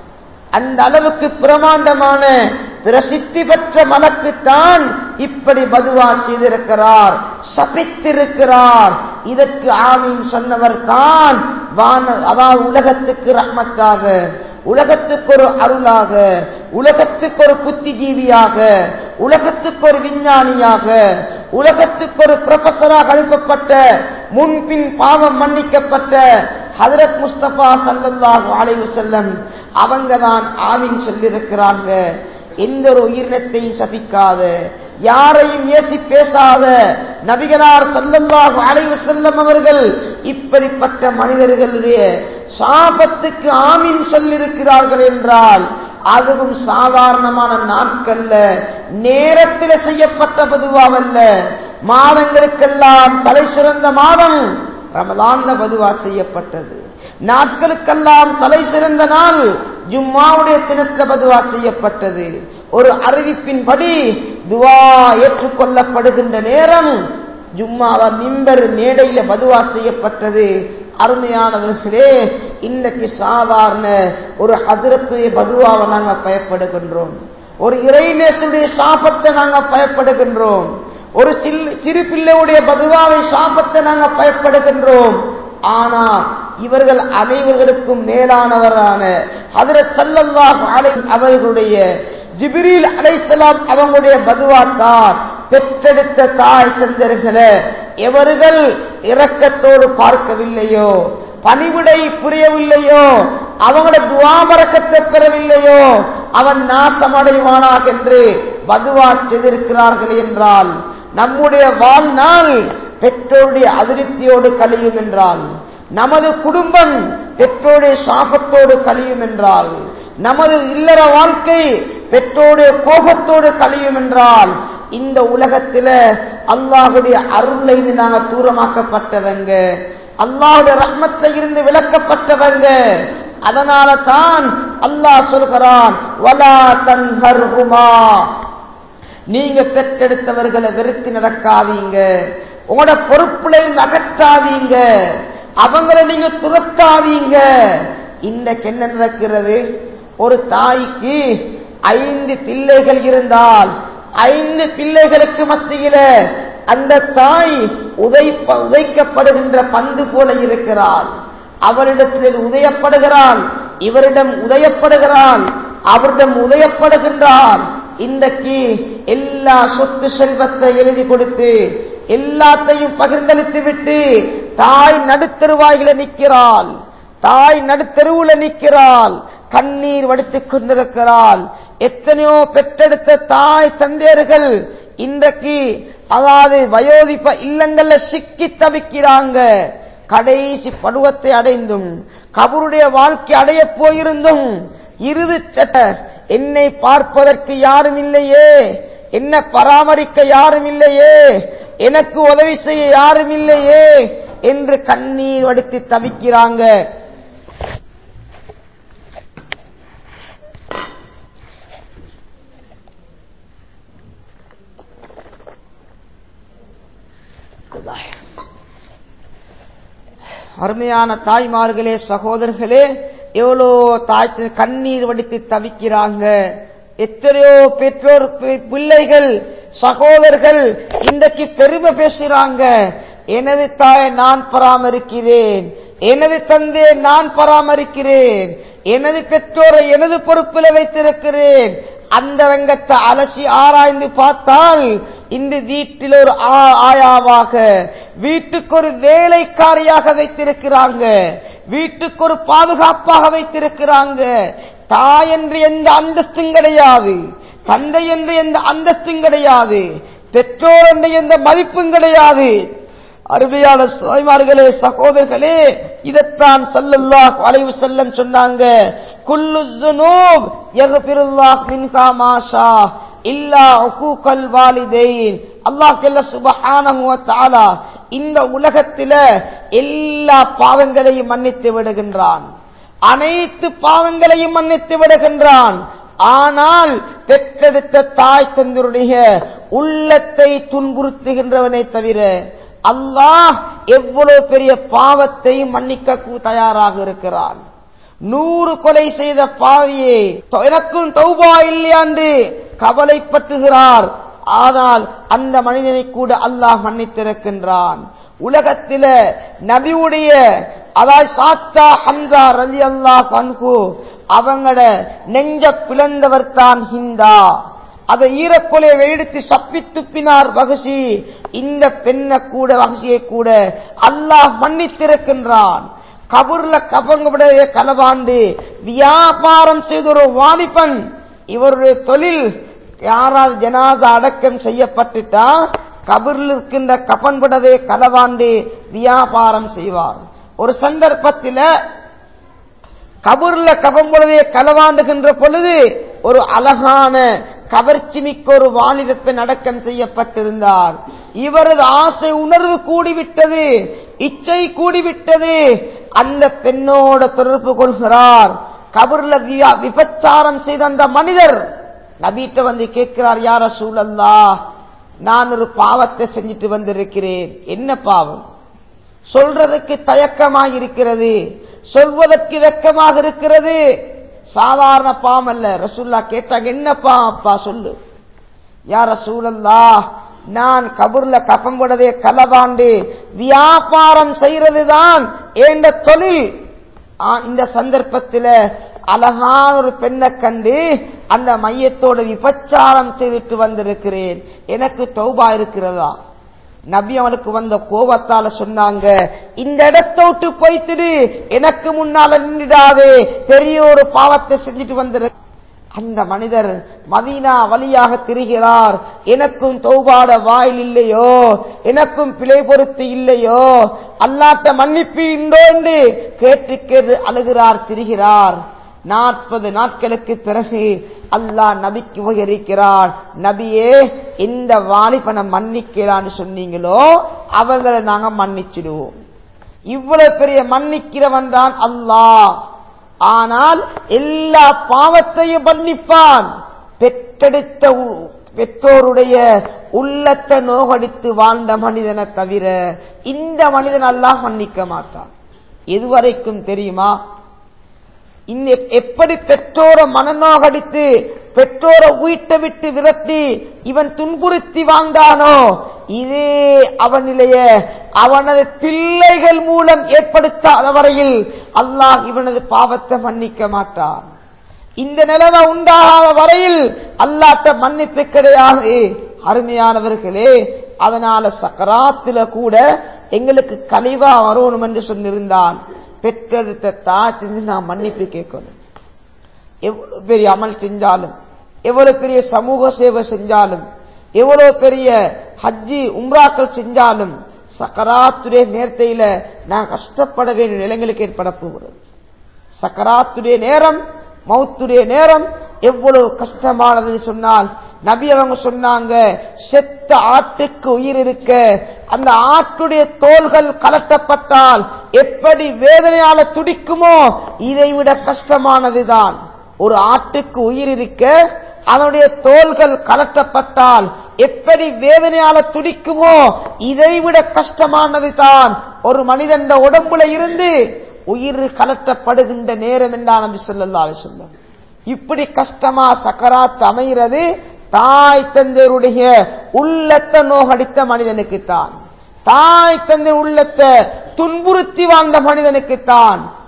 S1: அந்த அளவுக்கு பிரமாண்டமான பிரசித்தி பெற்ற மலக்குத்தான் இப்படி பதுவா செய்திருக்கிறார் சபித்திருக்கிறார் இதற்கு ஆமீன் சொன்னவர் தான் வான அதாவது உலகத்துக்கு ரஹ்மத்தாக உலகத்துக்கு ஒரு அருளாக உலகத்துக்கு ஒரு புத்திஜீவியாக உலகத்துக்கு ஒரு விஞ்ஞானியாக உலகத்துக்கு ஒரு ப்ரொஃபஸராக அனுப்பப்பட்ட முன்பின் பாவம் மன்னிக்கப்பட்ட ஹதரத் முஸ்தபா சல்லல்லாஹு அலைஹி வஸல்லம் அவங்க தான் ஆமீன் சொல்லியிருக்கிறாங்க எந்த ஒரு உயிரினத்தையும் சபிக்காத யாரையும் ஏசி பேசாத நபிகளார் சல்லல்லாஹு அலைஹி வஸல்லம் அவர்கள் இப்படிப்பட்ட மனிதர்களுடைய சாபத்துக்கு ஆமீன் சொல்லியிருக்கிறார்கள் என்றால் அதுவும் சாதாரணமான நாட்கள்ல நேரத்தில் செய்யப்பட்ட பதுவாவல்ல மாதங்களுக்கெல்லாம் தலை சிறந்த மாதம் ரமலான்ல பதுவா செய்யப்பட்டது நாட்களுக்கெல்லாம் தலை சிறந்த நாள் ஜும்மாவுடைய தினத்தில் பதுவா செய்யப்பட்டது ஒரு அறிவிப்பின்படி துவா ஏற்றுக்கொள்ளப்படுகின்ற நேரம் ஜும்மாவா மிம்பர் மேடையில பதுவா செய்யப்பட்டது அருமையானவர்களே இன்னைக்கு சாதாரண ஒரு ஹசரத்துடைய பதுவாவை நாங்க பயப்படுகின்றோம் ஒரு இறைநேசனுடைய சாபத்தை நாங்க பயப்படுகின்றோம் ஒரு சிறு பிள்ளையுடைய பதுவாவை சாபத்தை நாங்க பயப்படுகின்றோம் ஆனா இவர்கள் அனைவர்களுக்கும் மேலானவரான ஹதரத் சல்லல்லாஹு அலைஹி அவர்களுடைய ஜிப்ரீல் அலைஹிஸ்ஸலாம் அவங்களுடைய பதுவாத்தான் பெற்றெடுத்த தாய் தந்தர்களை எவர்கள் இரக்கத்தோடு பார்க்கவில்லையோ பணிவிடை புரியவில்லையோ அவங்களோட துவாமரக்கத்தை பெறவில்லையோ அவன் நாசமடைவானாக என்று பதுவா செய்திருக்கிறார்கள் என்றால் நம்முடைய வாழ்நாள் பெற்றோருடைய அதிருப்தியோடு கழியும் என்றால் நமது குடும்பம் பெற்றோருடைய சாபத்தோடு கழியும் என்றால் நமது இல்லற வாழ்க்கை பெற்றோருடைய கோபத்தோடு கழியும் என்றால் இந்த உலகத்தில அல்லாஹுடைய அருளை நாங்க தூரமாக்கப்பட்டவங்க அல்லாஹுடைய ரஹ்மத்தை இருந்து விளக்கப்பட்டவங்க அதனால தான் அல்லாஹ் சொல்கிறான் வலா தன்ஹர்ஹுமா நீங்க பெற்றெடுத்தவர்களை வெறுத்து நடக்காதீங்க உங்களோட பொறுப்புல இருந்து அகற்றாதீங்க அவங்கள நீங்க துரத்தாதீங்க இன்றைக்கு என்ன நடக்கிறது ஒரு தாய்க்கு ஐந்து பிள்ளைகள் இருந்தால் ஐந்து பிள்ளைகளுக்கு மத்தியில அந்த தாய் உதைப்ப உதைக்கப்படுகின்ற பந்து போல இருக்கிறாள் அவரிடத்தில் உதயப்படுகிறாள் இவரிடம் உதயப்படுகிறாள் அவரிடம் உதயப்படுகின்றாள் இன்றைக்கு எல்லா சொத்து செல்வத்தை எழுதி கொடுத்து எல்லாத்தையும் பகிர்ந்தளித்து விட்டு தாய் நடுத்தருவாயில நிற்கிறாள் தாய் நடுத்தருவுல நிற்கிறாள் கண்ணீர் வடித்துக் கொண்டிருக்கிறாள் எத்தனையோ பெற்றெடுத்த தாய் தந்தையர்கள் இன்றைக்கு அதாவது வயோதிப்ப இல்லங்கள்ல சிக்கி தவிக்கிறாங்க கடைசி பருவத்தை அடைந்தும் கபருடைய வாழ்க்கை அடைய போயிருந்தும் இறுதி என்னை பார்ப்பதற்கு யாரும் இல்லையே என்ன பராமரிக்க யாரும் இல்லையே எனக்கு உதவி செய்ய யாரும் இல்லையே என்று கண்ணீர் வடித்து தவிக்கிறாங்க அருமையான தாய்மார்களே சகோதரர்களே எவ்வளோ தாய் கண்ணீர் வடித்து தவிக்கிறாங்க எத்தனையோ பெற்றோர் பிள்ளைகள் சகோதரர்கள் இன்றைக்கு பெருமை பேசுறாங்க எனது தாயை நான் பராமரிக்கிறேன் எனது தந்தையை நான் பராமரிக்கிறேன் எனது பெற்றோரை எனது பொறுப்பில் வைத்திருக்கிறேன் அந்த ரங்கத்தை அலசி ஆராய்ந்து பார்த்தால் இந்த வீட்டில் ஒரு ஆ- ஆயாவாக வீட்டுக்கு ஒரு வேலைக்காரியாக வைத்திருக்கிறாங்க வீட்டுக்கு ஒரு பாதுகாப்பாக வைத்திருக்கிறாங்க தாய் என்று எந்த அந்தஸ்தும் கிடையாது தந்தை என்று எந்த அந்தஸ்தும் கிடையாது பெற்றோர் என்று எந்த மதிப்பும் கிடையாது அருமையான சுவாமிமார்களே சகோதரர்களே இதைத்தான் சல்லல்லாஹு அலைஹி வஸல்லம் சொன்னாங்க குல்லு ஸுனூப் யக்ஃபிருல்லாஹ் மின்கா மாஷா இல்லா உகூகல் வாலிதைன் அல்லாஹ் ஜல்ல சுப்ஹானஹு வ தஆலா இந்த உலகத்தில எல்லா பாவங்களையும் மன்னித்து விடுகின்றான் அனைத்து பாவங்களையும் மன்னித்து விடுகின்றான் ஆனால் பெற்றெடுத்த தாய் தந்தருடைய உள்ளத்தை துன்புறுத்துகின்றவனை தவிர அல்லாஹ் எவ்வளவு பெரிய பாவத்தை மன்னிக்க கூ- தயாராக இருக்கிறான் நூறு கொலை செய்த பாவியே தொ- எனக்கும் தௌபா இல்லையாண்டு கவலைப்பட்டுகிறார் ஆனால் அந்த மனிதனை கூட அல்லாஹ் மன்னித்திருக்கின்றான் உலகத்தில நபியுடைய அதாவது சாத்தா ஹம்சா ரலி அல்லாஹ் அன்ஹு அவங்கள நெஞ்ச பிளந்தவர் தான் ஹிந்தா அதை ஈரக்கொலையை எடுத்து சப்பி துப்பினார் வகசி இந்த பெண்ணை கூட வகசியை கூட அல்லாஹ் மன்னித்திருக்கின்றான் கபூர்ல கபங்களுடைய களவாண்டு வியாபாரம் செய்த ஒரு வாலிபன் இவருடைய தொழில் யாரால் ஜனாதா அடக்கம் செய்யப்பட்டுட்டா கபூரில் இருக்கின்ற கபன் புடவை களவாண்டு வியாபாரம் செய்வார் ஒரு சந்தர்ப்பத்தில் கபூர்ல கபம்புடவே களவாண்டுகின்ற பொழுது ஒரு அழகான கவர்ச்சி மிக்க ஒரு வாலிப பெண் அடக்கம் செய்யப்பட்டிருந்தார் இவரது ஆசை உணர்வு கூடிவிட்டது இச்சை கூடிவிட்டது அந்த பெண்ணோட தொடர்பு கொள்கிறார் கபூர்ல வியா- விபச்சாரம் செய்த அந்த மனிதர் நபீட்ட வந்து கேட்கிறார் யார சூழல்லா நான் ஒரு பாவத்தை செஞ்சுட்டு வந்திருக்கிறேன் என்ன பாவம் சொல்றதுக்கு தயக்கமாக இருக்கிறது சொல்வதற்கு வெக்கமாக இருக்கிறது சாதாரண பாவம் அல்ல ரசூல்லா கேட்டாங்க என்ன பாவம் அப்பா சொல்லு யார சூழல்லா நான் கபூர்ல கப்பம் கூடவே களவாண்டு வியாபாரம் செய்யறதுதான் என்ற தொழில் ஆ, இந்த சந்தர்ப்பத்தில் அழகான ஒரு பெண்ணை கண்டு அந்த மையத்தோட விபச்சாரம் செய்துட்டு வந்திருக்கிறேன் எனக்கு தௌபா இருக்கிறதா நபி அவனுக்கு வந்த கோபத்தால சொன்னாங்க இந்த இடத்தை விட்டு போய்த்துடு எனக்கு முன்னால நின்றுடாதே பெரிய ஒரு பாவத்தை செஞ்சுட்டு வந்திரு அந்த மனிதர் மதீனா வழியாக திரிகிறார் எனக்கும் தௌபாட வாயில் இல்லையோ எனக்கும் பிழை பொருத்து இல்லையோ அல்லாட்ட மன்னிப்பு உண்டோ என்று கேட்டு கேட்டு அழுகிறார் திரிகிறார் நாற்பது நாட்களுக்கு பிறகு அல்லாஹ் நபிக்கு உபகரிக்கிறார் நபியே இந்த வாலிபனை மன்னிக்கிறான்னு சொன்னீங்களோ அவங்களை நாங்க மன்னிச்சிடுவோம் இவ்வளவு பெரிய மன்னிக்கிறவன் தான் அல்லாஹ் ஆனால் எல்லா பாவத்தையும் மன்னிப்பான் பெற்றெடுத்த உ- பெற்றோருடைய உள்ளத்தை நோகடித்து வாழ்ந்த மனிதனை தவிர இந்த மனிதன் அல்லாஹ் மன்னிக்க மாட்டான் எதுவரைக்கும் தெரியுமா இன்ன- எப்படி பெற்றோரை மனநோகடித்து பெற்றோரை வீட்டை விட்டு விரட்டி இவன் துன்புறுத்தி வாழ்ந்தானோ இதே அவனிலேய அவனது பிள்ளைகள் மூலம் ஏற்படுத்தாத வரையில் அல்லாஹ் இவனது பாவத்தை மன்னிக்க மாட்டான் இந்த நிலைமை உண்டாகாத வரையில் அல்லாட்ட மன்னிப்பு கிடையாது அருமையானவர்களே அதனால சக்கராத்துல கூட எங்களுக்கு கழிவா வரணும் என்று சொல்லியிருந்தான் பெற்றெடுத்த தாய்க்கு நான் மன்னிப்பு கேட்கணும் எவ்வளவு பெரிய அமல் செஞ்சாலும் எவ்வளவு பெரிய சமூக சேவை செஞ்சாலும் எவ்வளவு பெரிய ஹஜ்ஜி உம்ராக்கள் செஞ்சாலும் சக்கராத்துடைய நேர்த்தையில நான் கஷ்டப்பட வேண்டிய நிலைங்களுக்கு ஏற்பட போகிறது சக்கராத்துடைய நேரம் மௌத்துடைய நேரம் எவ்வளவு கஷ்டமானது சொன்னால் நபி அவங்க சொன்னாங்க செத்த ஆட்டுக்கு உயிர் இருக்க அந்த ஆட்டுடைய தோள்கள் கலட்டப்பட்டால் எப்படி வேதனையால துடிக்குமோ இதை விட கஷ்டமானதுதான் ஒரு ஆட்டுக்கு உயிர் இருக்க அதனுடைய தோள்கள் கலட்டப்பட்டால் எப்படி வேதனையால துடிக்குமோ இதை விட கஷ்டமானது தான் ஒரு மனிதன் உடம்புல இருந்து உயிர் கலட்டப்படுகின்ற நேரம் என்றா நபி ஸல்லல்லாஹு அலைஹி வஸல்லம் இப்படி கஷ்டமா சக்கராத் அமைகிறது தாய் தந்தையருடைய உள்ளத்தை நோகடித்த மனிதனுக்குத்தான் தாய் தந்தை உள்ளத்தை துன்புறுத்தி வாழ்ந்த மனிதனுக்குத்தான்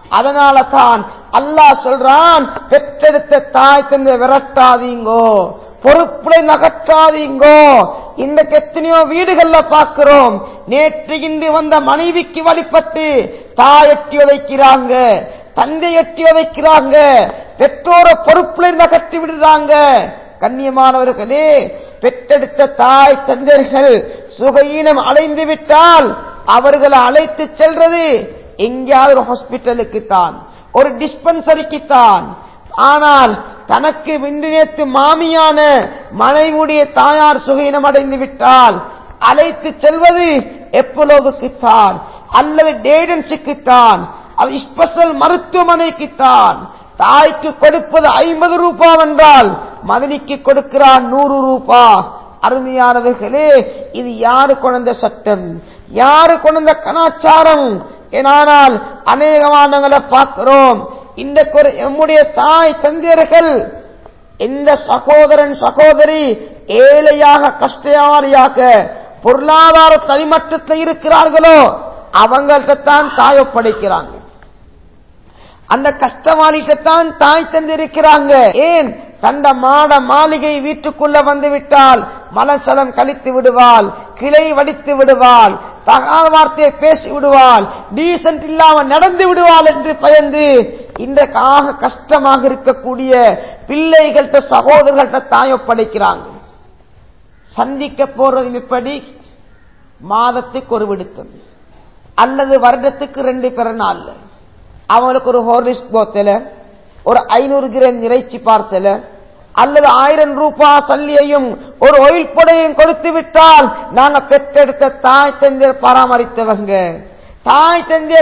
S1: அதனால தான் அல்லாஹ் சொல்றான் பெற்றெடுத்த தாய் தந்தை விரட்டாதீங்கோ பொறுப்புலை நகற்றாதீங்கோ இன்றைக்கு எத்தனையோ வீடுகள்ல பார்க்கிறோம் நேற்று இன்று வந்த மனைவிக்கு வழிபட்டு தாய் எட்டி உதைக்கிறாங்க தந்தை எட்டி உதைக்கிறாங்க பெற்றோரை பொறுப்புல நகர்த்தி விடுறாங்க கண்ணியமானவர்களே பெற்றெடுத்த தாய் தந்தையர்கள் சுகையீனம் அடைந்து விட்டால் அவர்களை அழைத்து செல்றது எங்கேயாவது ஒரு ஹாஸ்பிட்டலுக்கு தான் ஒரு டிஸ்பென்சரிக்கு தான் ஆனால் தனக்கு விண்டு நேற்று மாமியான மனைவியுடைய தாயார் சுகையினம் அடைந்து விட்டால் அழைத்து செல்வது எப்பலோவுக்குத்தான் அல்லது டேடன்ஸுக்குத்தான் அது ஸ்பெஷல் மருத்துவமனைக்குத்தான் தாய்க்கு கொடுப்பது ஐம்பது ரூபாய் என்றால் மதனிக்கு கொடுக்கிறான் நூறு ரூபாய் அருமையானவர்களே இது யாரு கொண்ட சட்டம் யாரு கொண்ட கலாச்சாரம் ஏனால் அநேகமானங்களை பார்க்கிறோம் இன்றைக்கு ஒரு எம்முடைய தாய் தந்தையர்கள் எந்த சகோதரன் சகோதரி ஏழையாக கஷ்டவாரியாக பொருளாதார தனிமட்டத்தில் இருக்கிறார்களோ அவங்கள்ட்ட தான் தாய் ஒப்படைக்கிறாங்க அந்த கஷ்டவாளிகிட்டத்தான் தாய் தந்திருக்கிறாங்க ஏன் தண்ட மாட மாளிகை வீட்டுக்குள்ள வந்து விட்டால் மலசலம் கழித்து விடுவாள் கிளை வடித்து விடுவாள் தகாத வார்த்தையை பேசி விடுவாள் டீசன்ட் இல்லாம நடந்து விடுவாள் என்று பயந்து இன்றைக்காக கஷ்டமாக இருக்கக்கூடிய பிள்ளைகள்கிட்ட சகோதரர்கள்ட்ட தாய் ஒப்படைக்கிறாங்க சந்திக்க போறது இப்படி மாதத்துக்கு ஒரு விடுத்தம் அல்லது வருடத்துக்கு ரெண்டு பிறநாள் அவங்களுக்கு ஒரு ஹோர்லிஸ் போத்தல ஒரு ஐநூறு கிராம் இறைச்சி பார்சல அல்லது ஆயிரம் ரூபாய் சல்லியையும் ஒரு ஒயில் புடையும் கொடுத்து விட்டால் நாங்க பெற்றெடுத்த தாய் தந்தையை பராமரித்தவங்க தாய் தந்தையை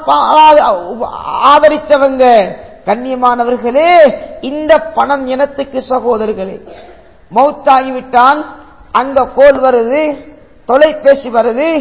S1: ஆதரித்தவங்க கண்ணியமானவர்களே இந்த பணம் இனத்துக்கு சகோதரர்களே மௌத்தாகிவிட்டால் அங்க கோல் வருது தொலைபேசி வருது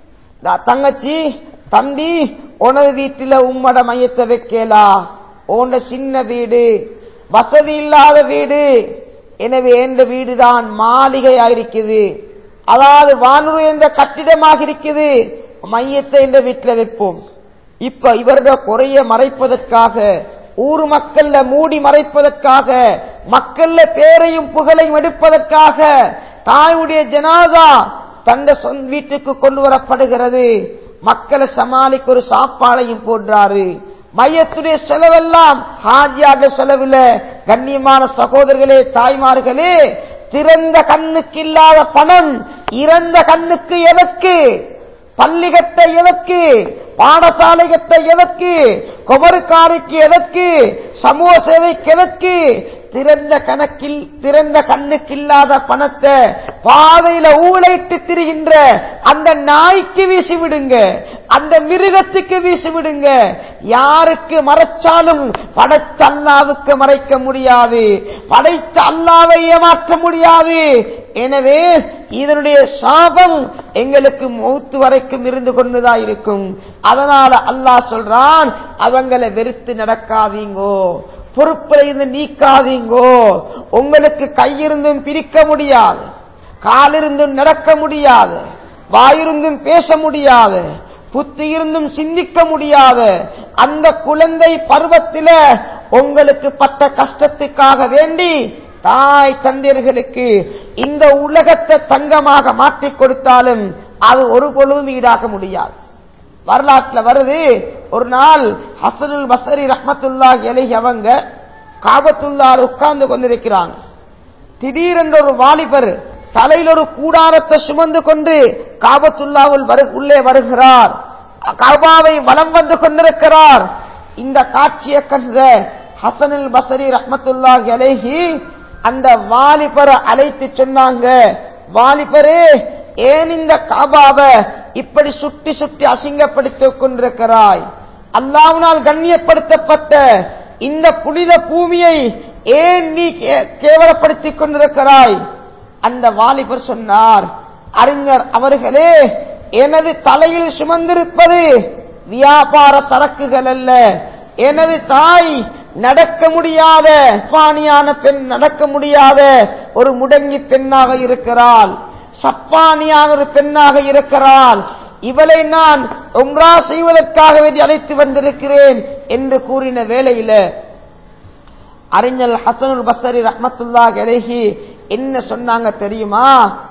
S1: தங்கச்சி தம்பி உனது வீட்டில உம்மட மையத்தை வைக்கலா உன்ன சின்ன வீடு வசதி இல்லாத வீடு எனவே எந்த வீடுதான் மாளிகையா இருக்குது அதாவது வானூர் என்ற கட்டிடமாக இருக்குது மையத்தை இந்த வீட்டில் வைப்போம் இப்ப இவருடைய குறைய மறைப்பதற்காக ஊர் மக்கள்ல மூடி மறைப்பதற்காக மக்கள்ல பேரையும் புகழையும் எடுப்பதற்காக தாயுடைய ஜனாதா தந்த சொந்த வீட்டுக்கு கொண்டு வரப்படுகிறது மக்களை சமாளிக்க ஒரு சாப்பாடையும் போன்றாரு மையத்துடைய செலவெல்லாம் ஹாஜியாக செலவுல கண்ணியமான சகோதரர்களே தாய்மார்களே திறந்த கண்ணுக்கு இல்லாத பணம் இறந்த கண்ணுக்கு எதற்கு பள்ளி கட்ட எதற்கு பாடசாலை கட்ட எதற்கு கொமருக்காரிக்கு எதற்கு சமூக சேவைக்கு எதற்கு திறந்த கணக்கில் திறந்த கண்ணுக்கு இல்லாத பணத்தை பாதையில ஊழையிட்டு திரிகின்ற அந்த நாய்க்கு வீசி விடுங்க அந்த மிருகத்துக்கு வீசி விடுங்க யாருக்கு மறைச்சாலும் படைத்த அல்லாவுக்கு மறைக்க முடியாது படைத்த அல்லாவை ஏமாற்ற முடியாது எனவே இதனுடைய சாபம் எங்களுக்கு மௌத்து வரைக்கும் இருந்து கொண்டுதான் இருக்கும் அதனால அல்லாஹ் சொல்றான் அவங்களை வெறுத்து நடக்காதீங்கோ பொறுப்பில் இருந்து நீக்காதீங்கோ உங்களுக்கு கையிருந்தும் பிரிக்க முடியாது காலிருந்தும் நடக்க முடியாது வாயிருந்தும் பேச முடியாது புத்தி இருந்தும் சிந்திக்க முடியாது அந்த குழந்தை பருவத்தில உங்களுக்கு பட்ட கஷ்டத்துக்காக வேண்டி தாய் தந்தையர்களுக்கு இந்த உலகத்தை தங்கமாக மாற்றிக் கொடுத்தாலும் அது ஒரு பொழுதும் ஈடாக முடியாது வரலாற்றுல வருது ஒரு நாள் ஹசனுல் பசரி ரஹமத்துல்லா எலகி அவங்க காபத்துல்லால் உட்கார்ந்து கொண்டிருக்கிறாங்க திடீரென்ற ஒரு வாலிபர் தலையில் ஒரு கூடாரத்தை சுமந்து கொண்டு காபத்துல்லாவில் உள்ளே வருகிறார் கபாவை வலம் வந்து கொண்டிருக்கிறார் இந்த காட்சியை கண்ட ஹசனுல் பசரி ரஹமத்துல்லா எலகி அந்த வாலிபரை அழைத்து சொன்னாங்க வாலிபரே ஏன் இந்த காபாவை இப்படி சுட்டி சுட்டி அசிங்கப்படுத்திக் கொண்டிருக்கிறாய் அல்லாவினால் கண்ணியப்படுத்தப்பட்ட இந்த புனித பூமியை ஏன் நீ கேவலப்படுத்திக் கொண்டிருக்கிறாய் அந்த வாலிபர் சொன்னார் அறிஞர் அவர்களே எனது தலையில் சுமந்திருப்பது வியாபார சரக்குகள் அல்ல எனது தாய் நடக்க முடியாத பாணியான பெண் நடக்க முடியாத ஒரு முடங்கி பெண்ணாக இருக்கிறாள் சப்பானியான ஒரு பெண்ணாக இருக்கிறாள் இவளை நான் உம்ரா செய்வதற்காக வேண்டி அழைத்து வந்திருக்கிறேன் என்று கூறின வேளையில அறிஞர் ஹசனுல் பசரி ரஹமத்துல்லா அலைஹி என்ன சொன்னாங்க தெரியுமா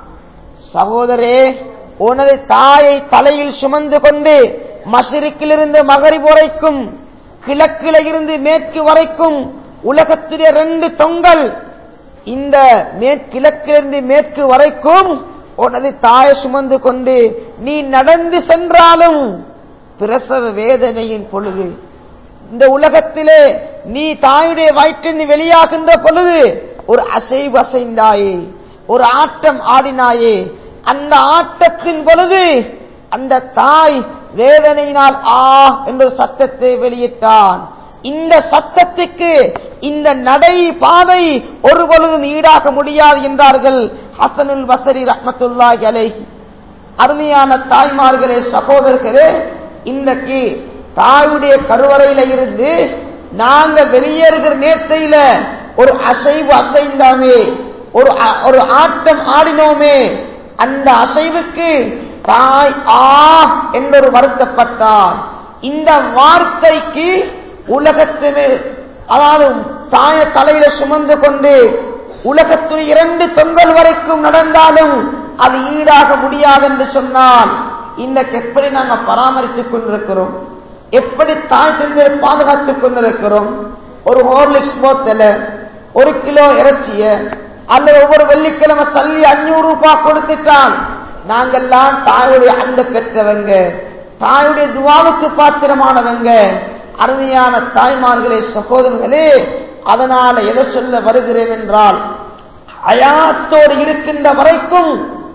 S1: சகோதரே உனது தாயை தலையில் சுமந்து கொண்டு மஷரிக்கிலிருந்து மகரிப் வரைக்கும் கிழக்கில இருந்து மேற்கு வரைக்கும் உலகத்துடைய ரெண்டு தொங்கல் இந்த மேற்கிழக்கிலிருந்து மேற்கு வரைக்கும் உனது தாயை சுமந்து கொண்டு நீ நடந்து சென்றாலும் பிரசவ வேதனையின் பொழுது இந்த உலகத்திலே நீ தாயுடைய வயிற்றில் வெளியாகின்ற பொழுது ஒரு அசைவு அசைந்தாயே ஒரு ஆட்டம் ஆடினாயே அந்த ஆட்டத்தின் பொழுது அந்த தாய் வேதனையினால் ஆ என்ற ஒரு சத்தத்தை வெளியிட்டான் இந்த சத்தத்துக்கு இந்த நடை பாதை ஒரு பொழுதும் ஈடாக முடியாது என்றார்கள் ஹசனுல் பசரி ரஹமத்துல்லாஹி அலைஹி அருமையான தாய்மார்களே சகோதரர்களே இன்றைக்கு தாயுடைய கருவறையில இருந்து நாங்க வெளியேறுகிற நேரத்தையில ஒரு அசைவு அசைந்தாமே ஒரு அ- ஒரு ஆட்டம் ஆடினோமே அந்த அசைவுக்கு தாய் ஆ என்றொரு வருத்தப்பட்டார் இந்த வார்த்தைக்கு உலகத்திலே அதாவது தாய தலையில சுமந்து கொண்டு உலகத்தில் இரண்டு தொங்கல் வரைக்கும் நடந்தாலும் அது ஈடாக முடியாது என்று சொன்னால் இன்றைக்கு எப்படி நாங்க பராமரித்துக் கொண்டிருக்கிறோம் எப்படி தாய் தந்தையை பாதுகாத்துக் கொண்டிருக்கிறோம் ஒரு ஹோர்லிக்ஸ் போத்தல ஒரு கிலோ இறைச்சிய அல்லது ஒவ்வொரு வெள்ளிக்கிழமை சல்லி அஞ்சூறு ரூபாய் கொடுத்துட்டான் நாங்கெல்லாம் தாயுடைய அன்பை பெற்றவங்க தாயுடைய துவாவுக்கு பாத்திரமானவங்க அருமையான தாய்மார்களே சகோதரர்களே அதனால எதை சொல்ல வருகிறேன் என்றால் அயாத்தோடு இருக்கின்ற வரைக்கும்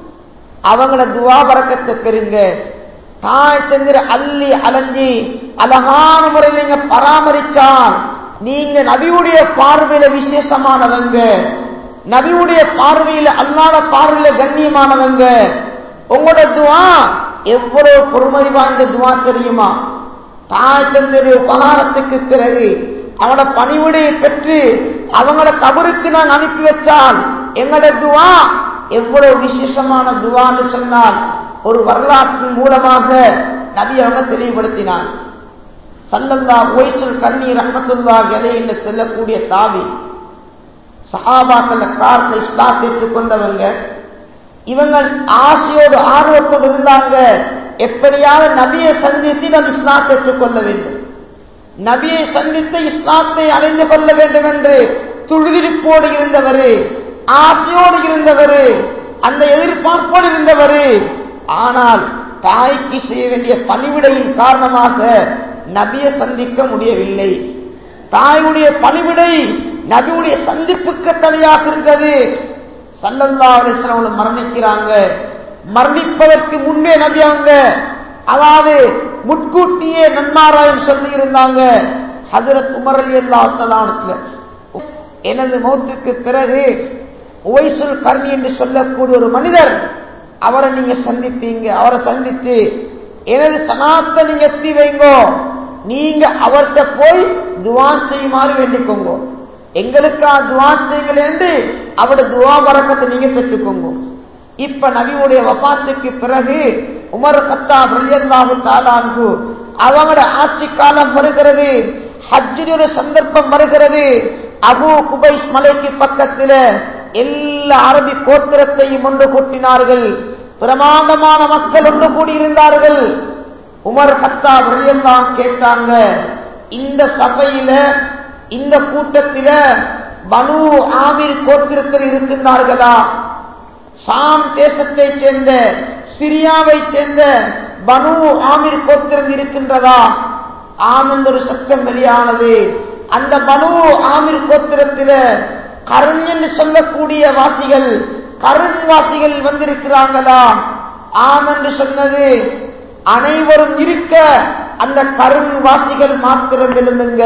S1: அவங்கள துவா பறக்கத்தை பெறுங்க தாய் தந்திர அள்ளி அலைஞ்சி அழகான முறையில் நீங்க பராமரிச்சால் நீங்க நபியுடைய பார்வையில விசேஷமானவங்க நபியுடைய பார்வையில அல்லாத பார்வையில கண்ணியமானவங்க உங்களோட துவா எவ்வளவு பொறுமதி வாய்ந்த துவா தெரியுமா தாய் தந்தையுடைய உபகாரத்துக்கு பிறகு அவனோட பணிவிடையை பெற்று அவங்கள கபருக்கு நான் அனுப்பி வச்சால் எங்களோட துவா எவ்வளவு விசேஷமான துவான்னு சொன்னால் ஒரு வரலாற்றின் மூலமாக நபி அவங்க தெளிவுபடுத்தினார் சல்லல்லா ஒய்சுல் கண்ணீர் ரஹமத்துல்லா இலையில செல்லக்கூடிய தாவி சஹாபாக்கள் காலத்தை இஸ்லாத்தை ஏற்றுக்கொண்டவங்க இவங்க ஆசையோடு ஆர்வத்தோடு இருந்தாங்க எப்படியாவது நபியை சந்தித்து நான் இஸ்லாத்தை ஏற்றுக்கொள்ள வேண்டும் நபியை சந்தித்து இஸ்லாத்தை அடைந்து கொள்ள வேண்டும் என்று துழுதிருப்போடு இருந்தவர் ஆசையோடு இருந்தவர் அந்த எதிர்பார்ப்போடு இருந்தவர் ஆனால் தாய்க்கு செய்ய வேண்டிய பணிவிடையின் காரணமாக நபியை சந்திக்க முடியவில்லை தாயுடைய பணிவிடை நபியுடைய சந்திப்புக்கு தடையாக இருந்தது சல்லல்லா அலிஸ்லாம் மரணிக்கிறாங்க மரணிப்பதற்கு முன்பே நபி அவங்க அதாவது முட்கூட்டியே நன்மாராயம் சொல்லி இருந்தாங்க ஹசரத் உமர் அலி அல்லா எனது மௌத்துக்கு பிறகு ஒய்சுல் கர்ணி என்று சொல்லக்கூடிய ஒரு மனிதர் அவரை நீங்க சந்திப்பீங்க அவரை சந்தித்து எனது சனாத்தை நீங்க எத்தி வைங்கோ நீங்க அவர்கிட்ட போய் துவா செய்யுமாறு வேண்டிக்கோங்க எங்களுக்கா துவா செய்யுங்கள் என்று அவருடைய துவா பறக்கத்தை நீங்க பெற்றுக்கோங்க இப்ப நபியுடைய வபாத்துக்கு பிறகு உமர் கத்தா பிரல்யல்லாஹு தாலான்கு அவங்களோட ஆட்சி காலம் வருகிறது ஹஜ்ஜுடைய சந்தர்ப்பம் வருகிறது அபு குபைஸ் மலைக்கு பக்கத்தில் எல்லா அரபி கோத்திரத்தையும் ஒன்று கூட்டினார்கள் பிரமாண்டமான மக்கள் ஒன்று கூடியிருந்தார்கள் உமர் கத்தா பிரல்யல்லாம் கேட்டாங்க இந்த சபையில இந்த கூட்டத்தில பனு ஆமீர் கோத்திரத்தில் இருக்கின்றார்களா சாம் தேசத்தை சேர்ந்த சிரியாவை சேர்ந்த பனு ஆமீர் கோத்திரம் இருக்கின்றதா ஆம் என்ற ஒரு சத்தம் வெளியானது அந்த பனு ஆமீர் கோத்திரத்தில கருண் என்று சொல்லக்கூடிய வாசிகள் கருண் வாசிகள் வந்திருக்கிறாங்களா ஆம் என்று சொன்னது அனைவரும் இருக்க அந்த கருண் வாசிகள் மாத்திரம் எழுந்துங்க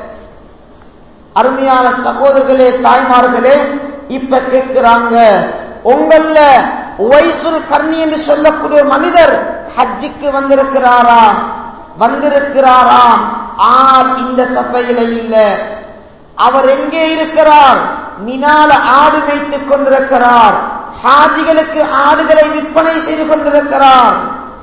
S1: அருமையான சகோதரர்களே தாய்மார்களே இப்ப கேட்கிறாங்க உங்கள ஒய்சுல் கர்ணி என்று சொல்லக்கூடிய ஒரு மனிதர் ஹஜ்ஜுக்கு வந்திருக்கிறாரா வந்திருக்கிறாரா ஆர் இந்த சபையில இல்ல அவர் எங்கே இருக்கிறார் மினால ஆடு வைத்துக் கொண்டிருக்கிறார் ஹாஜிகளுக்கு ஆடுகளை விற்பனை செய்து கொண்டிருக்கிறார்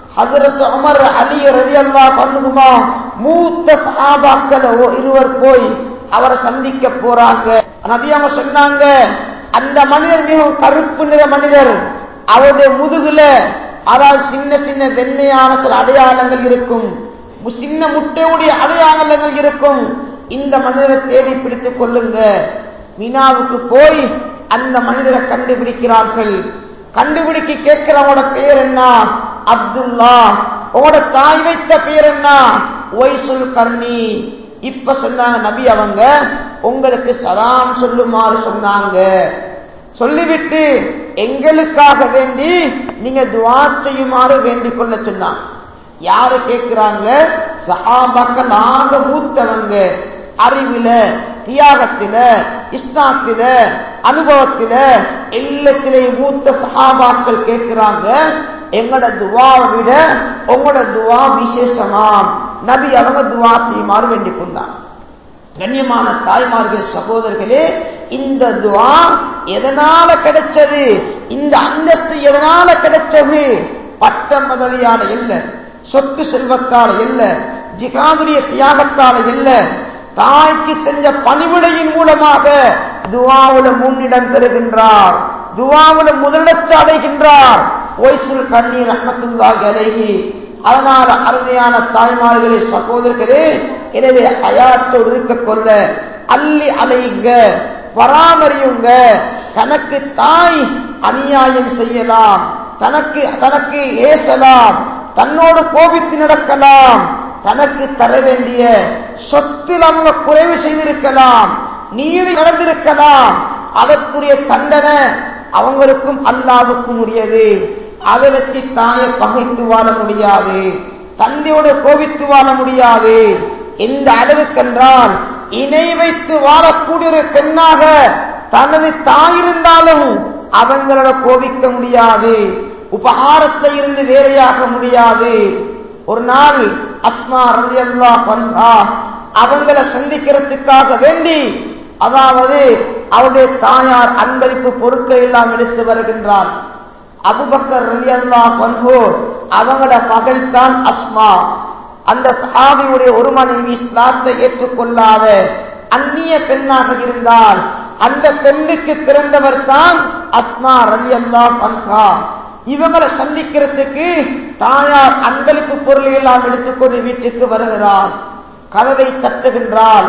S1: ஹசரத் உமர் அலி ரவி அல்லா பண்ணுமா மூத்த சஹாபாக்கள் ஓ- இருவர் போய் அவரை சந்திக்க போறாங்க நபி அவங்க சொன்னாங்க அந்த மனிதர் மிகவும் கருப்பு நிற மனிதர் அவருடைய முதுகுல அதாவது சின்ன சின்ன வெண்மையான சில அடையாளங்கள் இருக்கும் மு- சின்ன முட்டையுடைய அடையாளங்கள் இருக்கும் இந்த மனிதரை தேடி பிடித்துக் கொள்ளுங்க மீனாவுக்கு போய் அந்த மனிதரை கண்டுபிடிக்கிறார்கள் கண்டுபிடிக்க கேட்கிறவங்களோட பேர் என்ன அப்துல்லா உங்களோட தாய் வைத்த பேர் என்ன ஒய்சுல் கர்ணி இப்ப சொன்னாங்க நபி அவங்க உங்களுக்கு சலாம் சொல்லுமாறு சொன்னாங்க சொல்லிவிட்டு எங்களுக்காக வேண்டி நீங்க துவா செய்யுமாறு வேண்டிக் கொள்ள சொன்னாங்க யாரு கேட்கிறாங்க சஹாபாக்கள் நாங்க மூத்தவங்க அறிவில தியாகத்தில இஸ்லாத்தில அனுபவத்தில எல்லாத்திலையும் மூத்த சஹாபாக்கள் கேட்கிறாங்க எங்கட துவாவை விட உங்களோட துவா விசேஷமா நபி அவங்க துவா செய்யுமாறு வேண்டிக் கொண்டாங்க கண்ணியமான தாய்மார்கள் சகோதரர்களே இந்த துவா எதனால கிடைச்சது இந்த அந்தஸ்து எதனால கிடைச்சது பட்டம் பதவியால இல்ல சொத்து செல்வத்தால இல்ல ஜிகாதுரிய தியாகத்தால இல்ல தாய்க்கு செஞ்ச பணிவிடையின் மூலமாக துவாவுல முன்னிடம் பெறுகின்றார் துவாவுல முதலிடத்தை அடைகின்றார் ஒய்சுல் கண்ணீர் அஹமத்துல்லாஹி அலைஹி அதனால அருமையான தாய்மார்களே சகோதரர்களே எனவே அயாத்தோடு இருக்க கொள்ள அள்ளி அலையுங்க பராமரியுங்க தனக்கு தாய் அநியாயம் செய்யலாம் தனக்கு தனக்கு ஏசலாம் தன்னோடு கோபித்து நடக்கலாம் தனக்கு தர வேண்டிய சொத்தில் அவங்க குறைவு செய்திருக்கலாம் நீதி நடந்திருக்கலாம் அதற்குரிய தண்டனை அவங்களுக்கும் அல்லாவுக்கும் உரியது அதை வச்சு தாயை பகைத்து வாழ முடியாது தந்தையோட கோபித்து வாழ முடியாது எந்த அளவுக்கென்றால் இணை வைத்து வாழக்கூடிய ஒரு பெண்ணாக தனது தாய் இருந்தாலும் அவங்களோட கோபிக்க முடியாது உபகாரத்தை இருந்து வேறையாக முடியாது ஒரு நாள் அஸ்மா ரவி அல்லா பந்தா அவங்களை சந்திக்கிறதுக்காக வேண்டி அதாவது அவருடைய தாயார் அன்பளிப்பு பொருட்கள் எல்லாம் எடுத்து வருகின்றார் அபுபக்கர் ரலி அல்லா பன்ஹோ அவங்களோட மகள் தான் அஸ்மா அந்த சஹாபியுடைய ஒரு மனைவி இஸ்லாத்தை ஏற்றுக்கொள்ளாத அந்நிய பெண்ணாக இருந்தால் அந்த பெண்ணுக்கு பிறந்தவர் தான் அஸ்மா ரலி அல்லா பன்ஹா இவங்களை சந்திக்கிறதுக்கு தாயார் அன்பளிப்பு பொருளை எல்லாம் எடுத்துக்கொண்டு வீட்டுக்கு வருகிறார் கதவை தட்டுகின்றாள்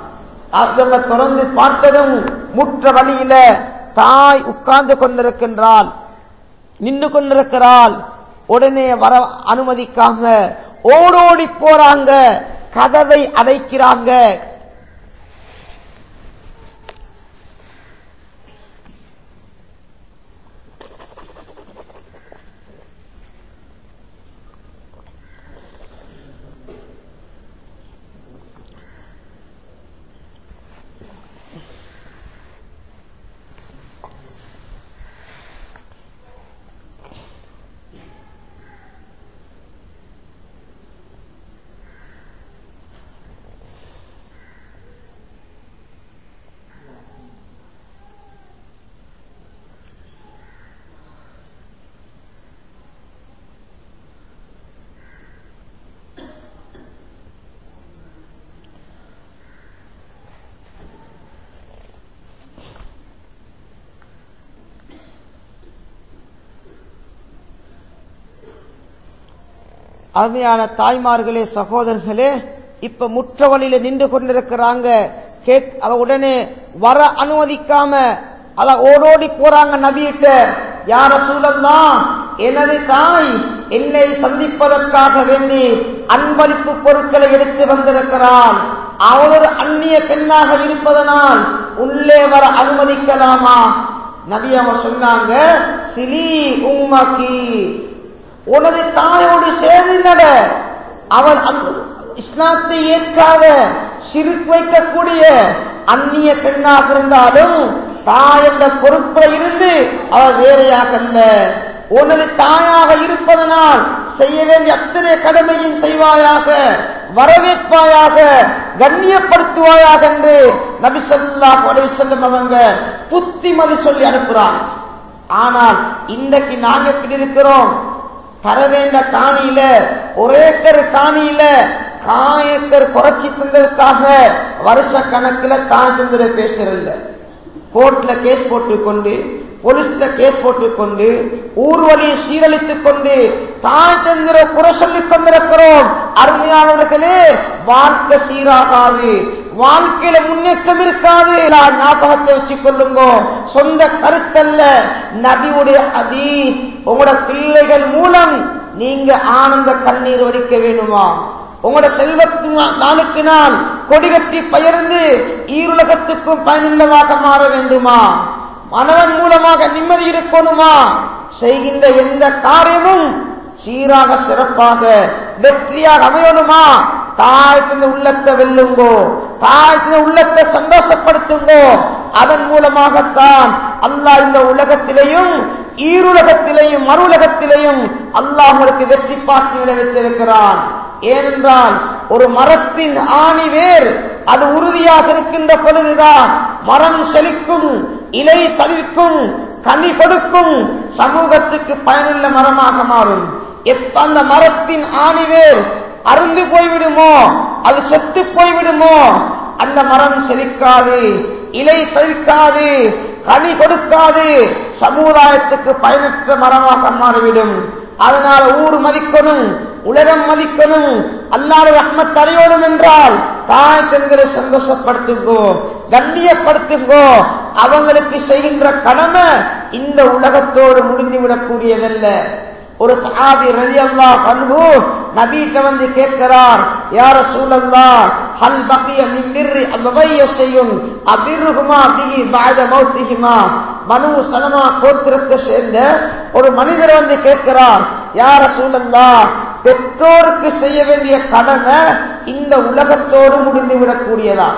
S1: அவங்க தொடர்ந்து பார்த்ததும் முற்ற வழியில தாய் உட்கார்ந்து கொண்டிருக்கின்றாள் நின்று கொண்டிருக்கிறாள் உடனே வர அனுமதிக்காம ஓடோடி போறாங்க கதவை அடைக்கிறாங்க அருமையான தாய்மார்களே சகோதரர்களே இப்ப முற்ற வழியில நின்று கொண்டிருக்கிறாங்க கேக் அவ உடனே வர அனுமதிக்காம அத ஓடோடி போறாங்க நபியிட்ட யார சூழல்லாம் எனது தாய் என்னை சந்திப்பதற்காக வேண்டி அன்பளிப்பு பொருட்களை எடுத்து வந்திருக்கிறாள் அவள் ஒரு அந்நிய பெண்ணாக இருப்பதனால் உள்ளே வர அனுமதிக்கலாமா நபி அவங்க சொன்னாங்க சிலி உம்மகி உனது தாயோடு சேர்ந்து நட அவள் அந்த இஸ்லாத்தை ஏற்காத சிறுக்கு வைக்கக்கூடிய அந்நிய பெண்ணாக இருந்தாலும் தாய் என்ற பொறுப்பில் இருந்து அவள் வேறையாக அல்ல உனது தாயாக இருப்பதனால் செய்ய வேண்டிய அத்தனை கடமையும் செய்வாயாக வரவேற்பாயாக கண்ணியப்படுத்துவாயாக என்று நபி சொல்லாஹ் உடவி செல்லும் அவங்க புத்திமதி சொல்லி அனுப்புறாங்க ஆனால் இன்றைக்கு நாங்க எப்படி இருக்கிறோம் தர வேண்ட காணியில ஒரு ஏக்கர் காணியில காயக்கர் குறைச்சி தந்ததுக்காக வருஷ கணக்கில் தான் தந்துட பேசுறதில்ல கோர்ட்ல கேஸ் போட்டுக்கொண்டு போலீஸ்ல கேஸ் போட்டுக்கொண்டு ஊர்வலியை சீரழித்துக் கொண்டு தாய் தந்திர குறை சொல்லிக் கொண்டிருக்கிறோம் அருமையானவர்களே வாழ்க்கை சீராகாது வாழ்க்கையில முன்னேற்றம் இருக்காது நான் ஞாபகத்தை வச்சுக் கொள்ளுங்க சொந்த கருத்தல்ல நபியுடைய அதீஸ் உங்களோட பிள்ளைகள் மூலம் நீங்க ஆனந்த கண்ணீர் வடிக்க வேணுமா உங்களோட செல்வத்து நாளுக்கு நாள் கொடிகட்டி பயர்ந்து ஈருலகத்துக்கும் பயனுள்ளதாக மாற வேண்டுமா மனவன் மூலமாக நிம்மதி இருக்கணுமா செய்கின்ற எந்த காரியமும் சீராக சிறப்பாக வெற்றியாக அமையணுமா தாழ்த்தின உள்ளத்தை வெல்லுங்கோ தாழ்த்தின உள்ளத்தை சந்தோஷப்படுத்துங்கோ அதன் மூலமாகத்தான் அல்லாஹ் இந்த உலகத்திலேயும் ஈருலகத்திலேயும் மறுலகத்திலேயும் அல்லாஹ் உங்களுக்கு வெற்றி பாக்கிகளை வச்சிருக்கிறான் ஏனென்றால் ஒரு மரத்தின் ஆணி வேர் அது உறுதியாக இருக்கின்ற பொழுதுதான் மரம் செழிக்கும் இலை தவிர்க்கும் கனி கொடுக்கும் சமூகத்துக்கு பயனுள்ள மரமாக மாறும் எப்ப அந்த மரத்தின் ஆணிவேர் அருந்து போய்விடுமோ அது செத்து போய்விடுமோ அந்த மரம் செழிக்காது இலை தவிர்க்காது கனி கொடுக்காது சமுதாயத்துக்கு பயனற்ற மரமாக மாறிவிடும் அதனால ஊர் மதிக்கணும் உலகம் மதிக்கணும் அல்லாத ரஹ்மத் அறியணும் என்றால் தாய் பெண்களை சந்தோஷப்படுத்துங்கோ கண்ணியப்படுத்துங்கோ அவங்களுக்கு செய்கின்ற கடமை இந்த உலகத்தோடு முடிந்துவிடக்கூடியதல்ல ஒரு சஹாபி ரலி அல்லா பண்பு நபீட்ட வந்து கேட்கிறார் யார சூழல்லா ஹல் பக்கிய மின்பிர்ரி அவ்வகைய செய்யும் அபிருகுமா பிகி பாத மௌத்திகுமா மனு சலமா கோத்திரத்தை சேர்ந்த ஒரு மனிதர் வந்து கேட்கிறார் யார சூழல்லா பெற்றோருக்கு செய்ய வேண்டிய கடமை இந்த உலகத்தோடு முடிந்து விடக்கூடியதா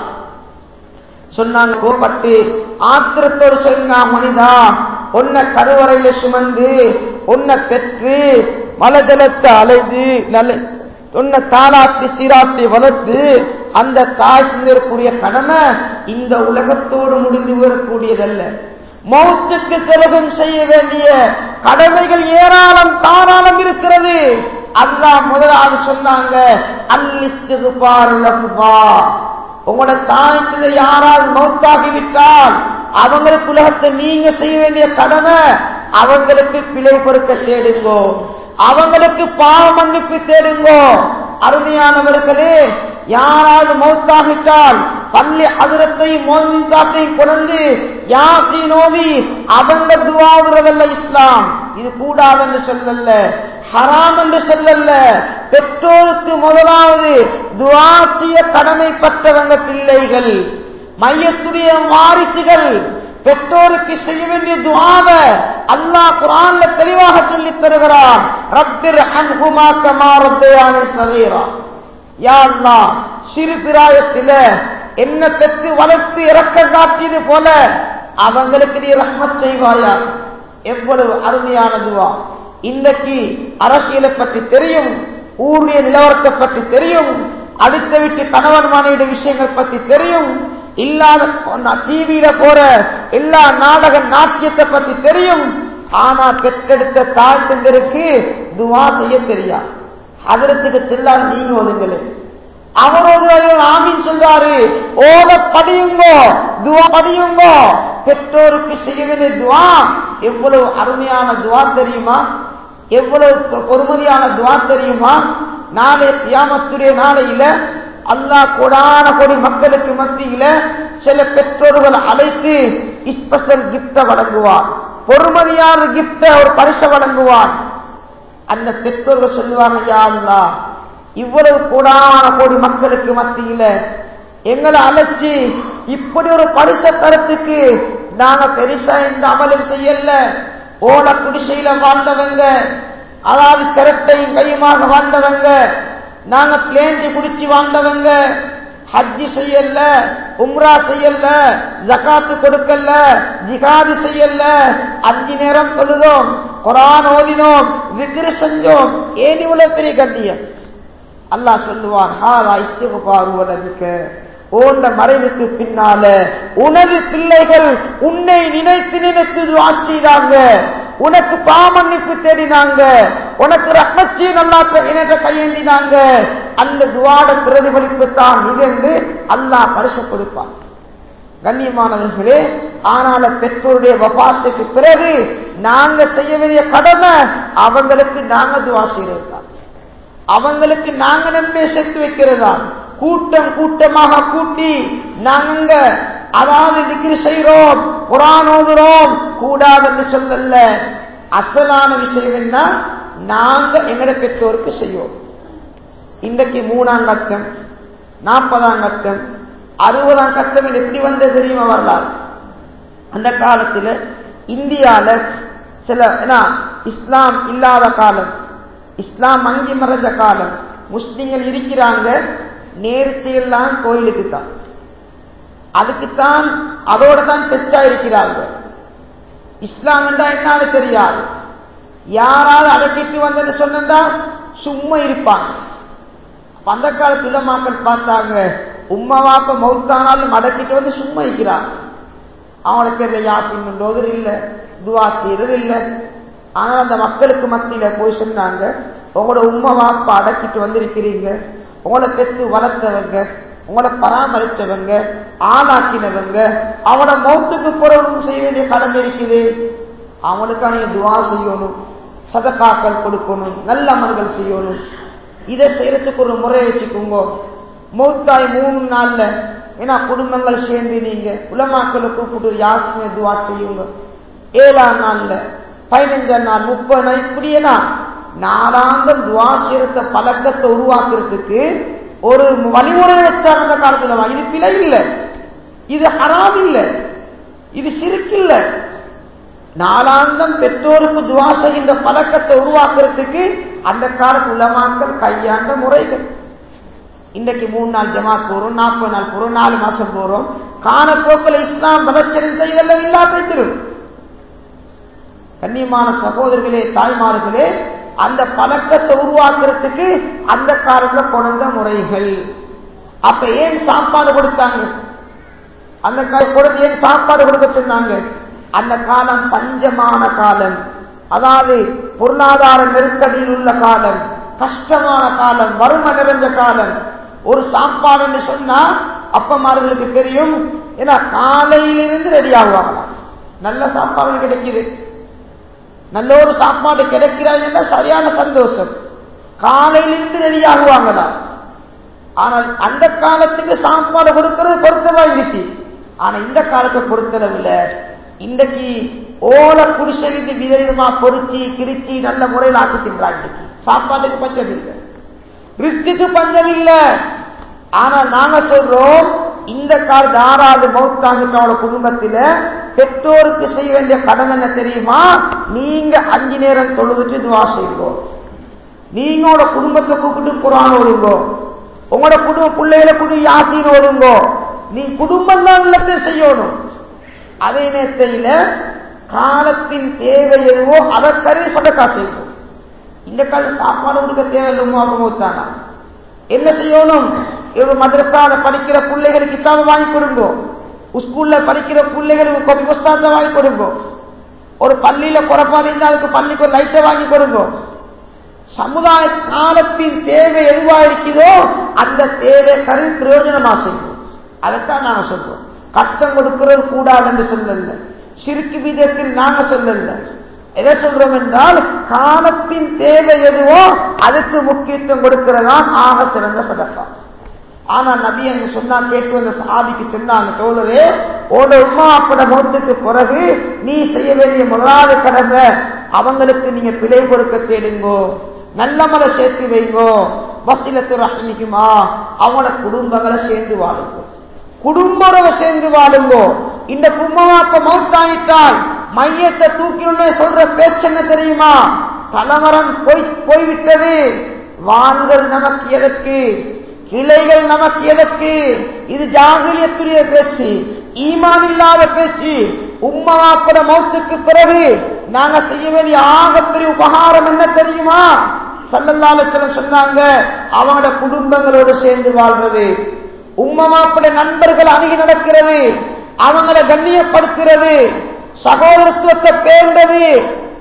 S1: சொன்னாங்க கோபட்டு ஆத்திரத்தோடு சொன்னா மனிதா உன்னை கருவறையில சுமந்து உன்னை பெற்று மலஜலத்தை அலைது நல்ல உன்னை தாளாட்டி சீராட்டி வளர்த்து அந்த தாய் சிந்திருக்கூடிய கடமை இந்த உலகத்தோடு முடிந்து விடக்கூடியதல்ல மௌத்துக்கு பிறகும் செய்ய வேண்டிய கடமைகள் ஏராளம் தாராளம் இருக்கிறது அல்லாஹ் முதலாவது சொன்னாங்க அல்லிஸ்து பாருலகுபா உங்களோட தாய்க்கு யாரால் மௌத்தாகி விட்டால் அவங்களுக்கு உலகத்தை நீங்க செய்ய வேண்டிய கடமை அவங்களுக்கு பிழை பொறுக்க தேடுங்கோ அவங்களுக்கு பாவ மன்னிப்பு தேடுங்கோ அருமையானவர்களே யாராவது மௌத்தாகிட்டால் பள்ளி அதிரத்தையும் மோதிசாத்தையும் கொண்டு யாசி நோவி அவங்க துவாவுறதல்ல இஸ்லாம் இது கூடாது என்று சொல்லல்ல ஹராம் என்று சொல்லல்ல பெற்றோருக்கு முதலாவது துவா செய்ய கடமைப்பட்டவங்க பிள்ளைகள் மையத்துடைய வாரிசுகள் பெற்றோருக்கு செய்ய வேண்டிய துவாவ அல்லாஹ் குரான்ல தெளிவாக சொல்லி தருகிறான் ரப்பிர் அன்ஹுமா கமா ரப்பயானி சகீரா யா அல்லாஹ் சிறு பிராயத்தில என்ன பெற்று வளர்த்து இறக்க காட்டியது போல அவங்களுக்கு நீ ரஹ்மத் செய்வாயா எவ்வளவு அருமையான துவா இன்றைக்கு அரசியலை பற்றி தெரியும் ஊருடைய நிலவரத்தை பற்றி தெரியும் அடுத்த வீட்டு கணவன் மனைவிட விஷயங்கள் பற்றி தெரியும் இல்லாத டிவியில போற எல்லா நாடக நாட்டியத்தை பத்தி தெரியும் ஆனா பெற்றெடுத்த தாய் தந்தருக்கு துவா செய்ய தெரியா அதற்கு செல்லாது நீங்க ஒதுங்களே அவரோடு ஆமீன் சொல்றாரு ஓத படியுங்கோ துவா படியுங்கோ பெற்றோருக்கு செய்ய வேண்டிய துவா எவ்வளவு அருமையான துவா தெரியுமா எவ்வளவு பொறுமதியான துவா தெரியுமா நாளை தியாமத்துடைய நாளையில அல்லாஹ் கோடான கோடி மக்களுக்கு மத்தியில சில பெற்றோர்கள் அழைத்து ஸ்பெஷல் கிப்ட வழங்குவான் பொறுமதியான கிப்ட ஒரு பரிச வழங்குவான் அந்த பெற்றோர்கள் சொல்லுவாங்க யா அல்லாஹ் இவ்வளவு கூடான கோடி மக்களுக்கு மத்தியில எங்களை அழைச்சி இப்படி ஒரு பரிச தரத்துக்கு நாங்க பெருசா இந்த அமலும் செய்யல ஓல குடிசையில வாழ்ந்தவங்க அதாவது சிரட்டையும் கையுமாக வாழ்ந்தவங்க நாங்க பிளேண்டி குடிச்சு வாழ்ந்தவங்க ஹஜ்ஜி செய்யல உம்ரா செய்யல ஜகாத்து கொடுக்கல ஜிகாது செய்யல அஞ்சு நேரம் தொழுதோம் குரான் ஓதினோம் விக்கிரி செஞ்சோம் ஏன் இவ்வளவு பெரிய கண்ணியம் அல்லாஹ் சொல்லுவான் ஹாதா இஸ்திகுபார் உலகுக்கு ஓண்ட மறைவுக்கு பின்னால உனது பிள்ளைகள் உன்னை நினைத்து நினைத்து துவா செய்தாங்க உனக்கு பாமன்னிப்பு தேடினாங்க உனக்கு ரத்னச்சி நல்லாற்ற இணைய கையேந்தினாங்க அந்த துவாட பிரதிபலிப்பு தான் இது என்று அல்லாஹ் பரிசு கொடுப்பான் கண்ணியமானவர்களே ஆனால பெற்றோருடைய வபாத்துக்கு பிறகு நாங்க செய்ய வேண்டிய கடமை அவங்களுக்கு நாங்க துவா செய்யறது அவங்களுக்கு நாங்க நன்மை சேர்த்து வைக்கிறதா கூட்டம் கூட்டமாக கூட்டி நாங்க அதாவது திக்ரு செய்கிறோம் குரான் ஓதுறோம் கூடாதுன்னு சொல்லல அசலான விஷயம் என்ன நாங்க எங்கட பெற்றோருக்கு செய்வோம் இன்றைக்கு மூணாம் கட்டம் நாற்பதாம் கட்டம் அறுபதாம் கட்டம் இது எப்படி வந்தது தெரியுமா வரலாறு அந்த காலத்தில் இந்தியால சில ஏன்னா இஸ்லாம் இல்லாத காலம் இஸ்லாம் அங்கி மறைஞ்ச காலம் முஸ்லிம்கள் இருக்கிறாங்க நேர்ச்சியெல்லாம் கோயிலுக்கு தான் அதுக்குத்தான் அதோட தான் டச்சா இருக்கிறாங்க இஸ்லாம் என்றா என்னன்னு தெரியாது யாராவது அடக்கிட்டு வந்தேன்னு சொன்னா சும்மா இருப்பாங்க அந்த காலத்து உலமாக்கள் பார்த்தாங்க உம்மா வாப்ப மௌத்தானாலும் அடக்கிட்டு வந்து சும்மா இருக்கிறாங்க அவங்களுக்கு தெரியல யாசின் ஓதுறது இல்லை துவா செய்யறது இல்லை ஆனால் அந்த மக்களுக்கு மத்தியில போய் சொன்னாங்க உங்களோட உம்மா வாப்பா அடக்கிட்டு வந்திருக்கிறீங்க உங்களை பெற்று வளர்த்தவங்க உங்களை பராமரிச்சவங்க ஆளாக்கினவங்க அவனோட மௌத்துக்கு பிறகும் செய்ய வேண்டிய கடமை இருக்குது அவனுக்கு நீங்க துவா செய்யணும் சதகாக்கள் கொடுக்கணும் நல்ல அமல்கள் செய்யணும் இதை செய்யறதுக்கு ஒரு முறை வச்சுக்கோங்க மௌத்தாய் மூணு நாள்ல ஏன்னா குடும்பங்கள் சேர்ந்து நீங்க உலமாக்களை கூப்பிட்டு யாசிமே துவா செய்யுங்க ஏழாம் நாள்ல பதினஞ்சாம் நாள் முப்பது நாள் இப்படியேனா நாலாந்தம் துவா செய்யறத பழக்கத்தை உருவாக்குறதுக்கு ஒரு வழிமுறை வச்சாங்க அந்த காலத்துல இது பிழை இல்லை இது ஹராம் இல்லை இது சிறுக்கில்ல நாளாந்தம் பெற்றோருக்கு துவா செய்கின்ற பழக்கத்தை உருவாக்குறதுக்கு அந்த காலத்து உலமாக்கள் கையாண்ட முறைகள் இன்றைக்கு மூணு நாள் ஜமாத் போறோம் நாற்பது நாள் போறோம் நாலு மாசம் போறோம் காணப்போக்கில் இஸ்லாம் வளர்ச்சியடைந்த இதெல்லாம் இல்லா போய்த்திரும் கண்ணியமான சகோதரர்களே தாய்மார்களே அந்த பழக்கத்தை உருவாக்குறதுக்கு அந்த காலத்துல கொண்ட முறைகள் அப்ப ஏன் சாப்பாடு கொடுத்தாங்க அந்த கொடுத்து ஏன் சாப்பாடு கொடுக்க சொன்னாங்க அந்த காலம் பஞ்சமான காலம் அதாவது பொருளாதார நெருக்கடியில் உள்ள காலம் கஷ்டமான காலம் வறுமை நிறைஞ்ச காலம் ஒரு சாப்பாடு என்று சொன்னா அப்பமார்களுக்கு தெரியும் ஏன்னா காலையிலிருந்து ரெடி ஆகுவாங்களாம் நல்ல சாப்பாடு கிடைக்குது நல்ல ஒரு சாப்பாடு கிடைக்கிறாங்கன்னா சரியான சந்தோஷம் காலையிலிருந்து ரெடி ஆகுவாங்களாம் ஆனால் அந்த காலத்துக்கு சாப்பாடு கொடுக்கிறது பொருத்தமா இருந்துச்சு ஆனா இந்த காலத்தை பொறுத்தளவுல இன்றைக்கு ஓல குடிசைக்கு விதவிதமா பொறிச்சு கிரிச்சி நல்ல முறையில் ஆக்கி தின்றாங்க சாப்பாட்டுக்கு பஞ்சம் இல்லை ரிஸ்க்கு பஞ்சம் இல்லை ஆனா நாங்க சொல்றோம் இந்த கால யாராவது மௌத்தாகிட்டோட குடும்பத்தில பெற்றோருக்கு செய்ய வேண்டிய கடமை என்ன தெரியுமா நீங்க அஞ்சு நேரம் தொழுதுட்டு துவா செய்யுங்கோ நீங்களோட குடும்பத்தை கூப்பிட்டு குரான் ஓடுங்கோ உங்களோட குடும்ப பிள்ளைகளை கூட்டு யாசின் ஓடுங்கோ நீ குடும்பம் தான் இல்லத்தை செய்யணும் அதே நேரத்தில் காலத்தின் தேவை எதுவோ அதை கருதி சதக்கா செய்யும் இந்த கால சாப்பாடு கொடுக்க தேவையில்லை மூத்தானா என்ன செய்யணும் இவங்க மதரசால படிக்கிற பிள்ளைகளுக்கு கித்தாப வாங்கி கொடுங்க ஸ்கூல்ல படிக்கிற பிள்ளைகளுக்கு கொப்பி புஸ்தகத்தை வாங்கி கொடுங்க ஒரு பள்ளியில குறைபாடு இருந்தால் அதுக்கு பள்ளிக்கு ஒரு லைட்டை வாங்கி கொடுங்க சமுதாய காலத்தின் தேவை எதுவா இருக்குதோ அந்த தேவை கருவி பிரயோஜனமா செய்யும் அதைத்தான் நாங்க சொல்றோம் கஷ்டம் கொடுக்கிறது கூடாது என்று சொல்லல சிறுக்கு விதத்தில் நாங்க சொல்லல எதை சொல்றோம் என்றால் காலத்தின் தேவை எதுவோ அதுக்கு முக்கியத்துவம் கொடுக்கிறதான் ஆக சிறந்த சதக்கா ஆனா நபி அங்க சொன்னா கேட்டு வந்த சாதிக்கு சொன்னாங்க தோழரே ஓட உமா அப்பட மௌத்துக்கு பிறகு நீ செய்ய வேண்டிய முதலாவது கடமை அவங்களுக்கு நீங்க பிழை கொடுக்க தேடுங்கோ நல்ல மலை சேர்த்து வைங்கோ வசிலத்து ரஹிமிக்குமா அவங்களோட குடும்பங்களை சேர்ந்து வாழுங்கோ குடும்பரவை சேர்ந்து வாழுங்கோ இந்த கும்பமாப்ப மௌத்தாயிட்டால் மையத்தை தூக்கினே சொல்ற பேச்சு என்ன தெரியுமா தலைமரம் போய் போய்விட்டது வான்கள் நமக்கு எதற்கு கிளைகள் நமக்கு எதற்கு இது ஜாகிலியத்துடைய பேச்சு ஈமான் இல்லாத பேச்சு உம்மாப்பட மௌத்துக்கு பிறகு நாங்க செய்ய வேண்டிய ஆகப்பெரிய உபகாரம் என்ன தெரியுமா சல்லல்லாலச்சலம் சொன்னாங்க அவங்களோட குடும்பங்களோடு சேர்ந்து வாழ்றது உம்மமாப்பட நண்பர்கள் அணுகி நடக்கிறது அவங்களை கண்ணியப்படுத்துறது சகோதரத்துவத்தை பேர்ந்தது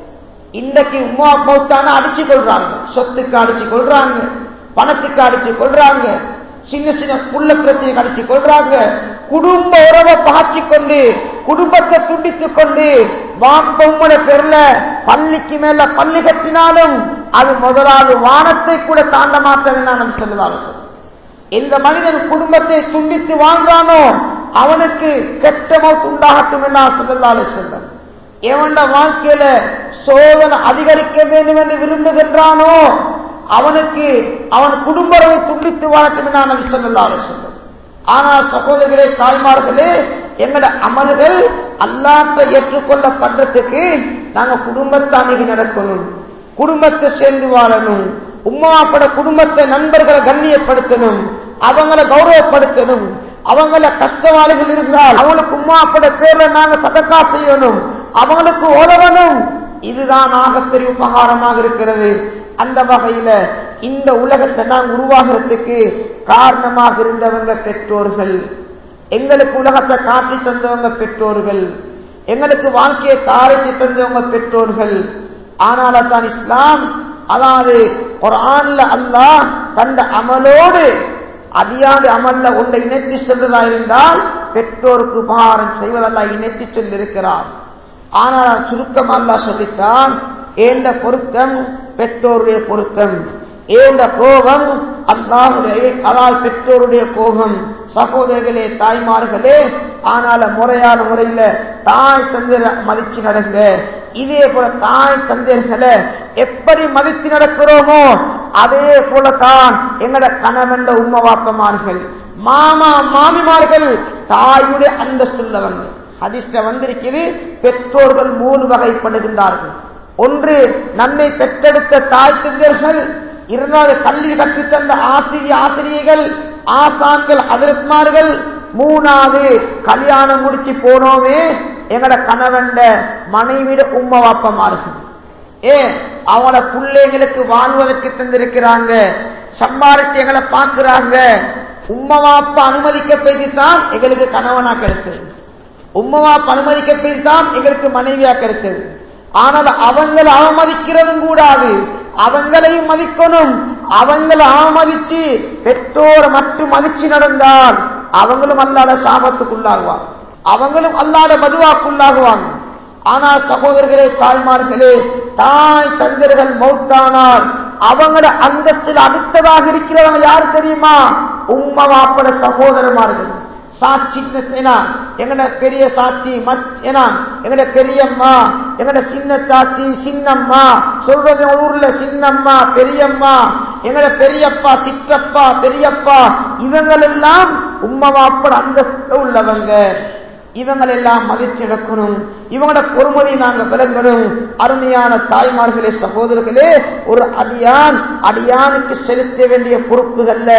S1: இன்றைக்கு உமா மௌத்தான அடிச்சு கொள்றாங்க சொத்துக்கு அடிச்சு கொள்றாங்க பணத்துக்கு அடிச்சு கொள்றாங்க சின்ன சின்ன புள்ள பிரச்சனைக்கு அடிச்சு கொள்றாங்க குடும்ப உறவை பாய்ச்சி கொண்டு குடும்பத்தை துண்டித்துக் கொண்டு வாப்பம்மோட பேர்ல பள்ளிக்கு மேல பள்ளி கட்டினாலும் அது முதலாவது வானத்தை கூட தாண்ட மாட்டேன்னு நாம் சொல்லுவாங்க எந்த மனிதன் குடும்பத்தை துண்டித்து வாழ்றானோ அவனுக்கு கெட்ட மௌத்து உண்டாகட்டும் என்ன சொல்லலாலே சொல்லம் எவன்ட வாழ்க்கையில சோதனை அதிகரிக்க வேண்டும் என்று விரும்புகின்றானோ அவனுக்கு அவன் குடும்பத்தை துண்டித்து வாழட்டும் என நபி சொல்லலாலே சொல்லம் ஆனால் சகோதரர்களே தாய்மார்களே எங்கட அமல்கள் அல்லாட்ட ஏற்றுக்கொள்ளப்படுறதுக்கு நாங்க குடும்பத்தை அணுகி நடக்கணும் குடும்பத்தை சேர்ந்து வாழணும் உம்மாப்பட குடும்பத்தை நண்பர்களை கண்ணியப்படுத்தணும் அவங்கள கௌரவப்படுத்தணும் அவங்கள கஷ்டவாளிகள் இருந்தால் அவங்களுக்கு உம்மாப்பட பேர்ல நாங்க சதக்கா செய்யணும் அவங்களுக்கு உதவணும் இதுதான் ஆகப்பெரிய உபகாரமாக இருக்கிறது அந்த வகையில இந்த உலகத்தை நான் உருவாகிறதுக்கு காரணமாக இருந்தவங்க பெற்றோர்கள் எங்களுக்கு உலகத்தை காட்டி தந்தவங்க பெற்றோர்கள் எங்களுக்கு வாழ்க்கையை தாரைக்கு தந்தவங்க பெற்றோர்கள் ஆனால் தான் இஸ்லாம் அதாவது ஒரு ஆண்ல அல்லாஹ் தந்த அமலோடு அடியாடு அமல்ல ஒன்றை இணைத்து சொல்றதா இருந்தால் பெற்றோருக்கு உபகாரம் செய்வதல்ல இணைத்து சொல்லிருக்கிறார் ஆனால் சுருக்கம் அல்லாஹ் சொல்லித்தான் ஏந்த பொருத்தம் பெற்றோருடைய பொருத்தம் ஏந்த கோபம் அல்லாஹுடைய அதால் பெற்றோருடைய கோபம் சகோதரர்களே தாய்மார்களே ஆனால முறையான முறையில தாய் தந்தை மதிச்சு நடங்க இதே போல தாய் தந்தையர்களை எப்படி மதித்து நடக்கிறோமோ அதே போலதான் எங்கட கணவன் உம்ம வாப்பமார்கள் மாமா மாமிமார்கள் தாயுடைய அந்தஸ்துள்ளவங்க ஹதிஷ்ட வந்திருக்கிறது பெற்றோர்கள் மூணு வகைப்படுகின்றார்கள் ஒன்று நம்மை பெற்றெடுத்த தாய் தந்தையர்கள் இரண்டாவது கல்வி கற்பித்தந்த ஆசிரிய ஆசிரியர்கள் ஆசான்கள் அதிரத்மார்கள் மூணாவது கல்யாணம் முடிச்சு போனோமே எங்கட கணவன்ட மனைவிட உம்ம வாப்பமார்கள் ஏ அவங்கள பிள்ளைங்களுக்கு வாழ்வதற்கு தந்திருக்கிறாங்க சம்பாரிச்சு எங்களை பார்க்கிறாங்க உம்மவாப்ப அனுமதிக்க பேசித்தான் எங்களுக்கு கணவனா கிடைச்சது உம்மவாப்ப அனுமதிக்க பேசித்தான் எங்களுக்கு மனைவியா கிடைச்சது ஆனால் அவங்களை அவமதிக்கிறதும் கூடாது அவங்களையும் மதிக்கணும் அவங்களை அவமதிச்சு பெற்றோரை மட்டும் மதிச்சு நடந்தால் அவங்களும் அல்லாத சாபத்துக்குள்ளாகுவாங்க அவங்களும் அல்லாத மதுவாக்குள்ளாகுவாங்க ஆனால் சகோதரர்களே தாய்மார்களே தாய் தந்தர்கள் மௌத்தானால் அவங்களோட அந்தஸ்தில் அடுத்ததாக இருக்கிறவங்க யாரு தெரியுமா உம்மா வாப்பட சகோதரமார்கள் சாட்சி ஏன்னா எங்கட பெரிய சாட்சி மச் ஏன்னா எங்கட பெரியம்மா எங்கட சின்ன சாட்சி சின்னம்மா சொல்றது ஊர்ல சின்னம்மா பெரியம்மா எங்கட பெரியப்பா சிற்றப்பா பெரியப்பா இவங்களெல்லாம் உம்மா வாப்பட அந்தஸ்து உள்ளவங்க இவங்கள் எல்லாம் மதிச்சிடக்கணும் இவங்களோட பொறுமதி நாங்க விளங்கணும் அருமையான தாய்மார்களே சகோதரர்களே ஒரு அடியான் அடியானுக்கு செலுத்த வேண்டிய பொறுப்புகள்ல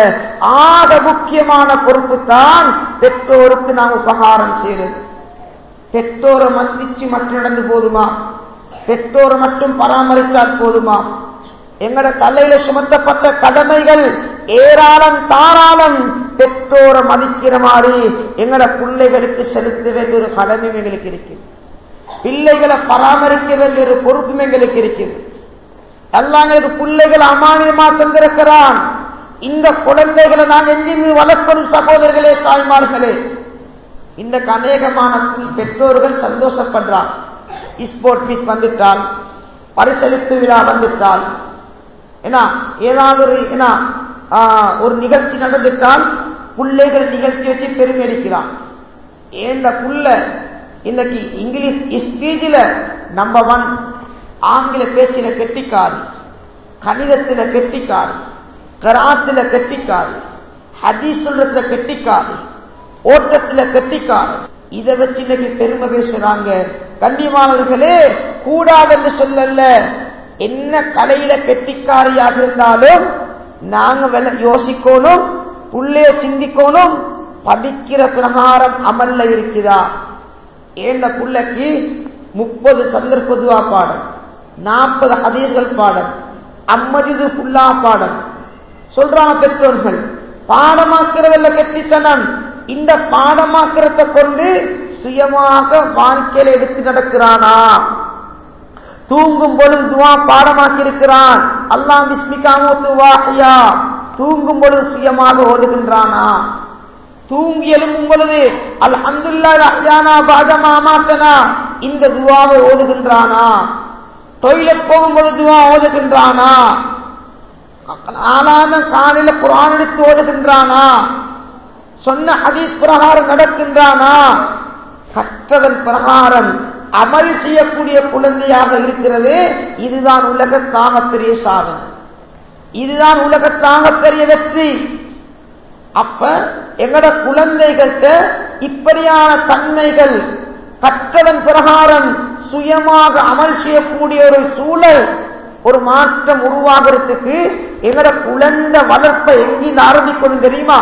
S1: ஆக முக்கியமான பொறுப்பு தான் பெற்றோருக்கு நாம் உபகாரம் செய்யறது பெற்றோரை மதிச்சு மட்டும் நடந்து போதுமா பெற்றோரை மட்டும் பராமரித்தால் போதுமா எங்கட தலையில சுமத்தப்பட்ட கடமைகள் ஏராளம் தாராளம் பெற்றோரை மதிக்கிற மாதிரி எங்கட பிள்ளைகளுக்கு செலுத்த வேண்டிய ஒரு கடமை எங்களுக்கு இருக்குது பிள்ளைகளை பராமரிக்க வேண்டிய ஒரு பொறுப்பும் எங்களுக்கு இருக்குது எல்லாம் எங்களுக்கு பிள்ளைகள் அமானியமா தந்திருக்கிறான் இந்த குழந்தைகளை நாங்கள் எங்கிருந்து வளர்க்கணும் சகோதரர்களே தாய்மார்களே இந்த அநேகமான பெற்றோர்கள் சந்தோஷப்படுறார் ஸ்போர்ட் மீட் வந்துட்டால் பரிசளிப்பு விழா வந்துட்டால் ஏன்னா ஏதாவது ஒரு ஏன்னா ஒரு நிகழ்ச்சி நடந்துட்டால் பிள்ளைகள் நிகழ்ச்சி வச்சு பெருமை அடிக்கிறான் ஏந்த புள்ள இன்னைக்கு இங்கிலீஷ் ஸ்பீச்சில் நம்பர் ஒன் ஆங்கில பேச்சில கெட்டிக்காரு கணிதத்தில் கெட்டிக்காரு கராத்துல கெட்டிக்காரு ஹதீஸ் சொல்றதுல கெட்டிக்காரு ஓட்டத்துல கெட்டிக்காரு இதை வச்சு இன்னைக்கு பெருமை பேசுறாங்க கண்ணியமானவர்களே கூடாதுன்னு சொல்லல என்ன கலையில கெட்டிக்காரியாக இருந்தாலும் நாங்க யோசிக்கணும் உள்ளே சிந்திக்கணும் படிக்கிற பிரகாரம் அமல்ல இருக்குதா ஏண்ட புள்ளைக்கு முப்பது சந்தர்ப்பதுவா பாடம் நாற்பது ஹதீர்கள் பாடம் அம்மதிது புல்லா பாடம் சொல்றாங்க பெற்றோர்கள் பாடமாக்குறதில்ல கெட்டித்தனம் இந்த பாடமாக்கிறத கொண்டு சுயமாக வாழ்க்கையில எடுத்து நடக்கிறானா தூங்கும் பொழுது துவா பாடமாக்கி இருக்கிறான் அல்லாஹ் பிஸ்மிகாமத்து வாஹியா தூங்கும் பொழுது சுயமாக ஓதுகின்றானா தூங்கி எழும்பும் பொழுது அல் அந்துல்லா அஹ்யானா பாதமா மாத்தனா இந்த துவாவை ஓதுகின்றானா டொய்லெட் போகும் பொழுது துவா ஓதுகின்றானா ஆளான காலையில குரான் எடுத்து ஓதுகின்றானா சொன்ன ஹதீஸ் பிரகாரம் நடக்கின்றானா கற்றதன் பிரகாரம் அமல் செய்யக்கூடிய குழந்தையாக இருக்கிறது இதுதான் உலகத்தாக பெரிய சாதனை இதுதான் உலகத்தாக பெரிய வெற்றி அப்ப எங்கட குழந்தைகள்கிட்ட இப்படியான தன்மைகள் கற்றதன் பிரகாரம் சுயமாக அமல் செய்யக்கூடிய ஒரு சூழல் ஒரு மாற்றம் உருவாகிறதுக்கு எங்கட குழந்தை வளர்ப்பை எங்கிருந்து ஆரம்பிக்கணும் தெரியுமா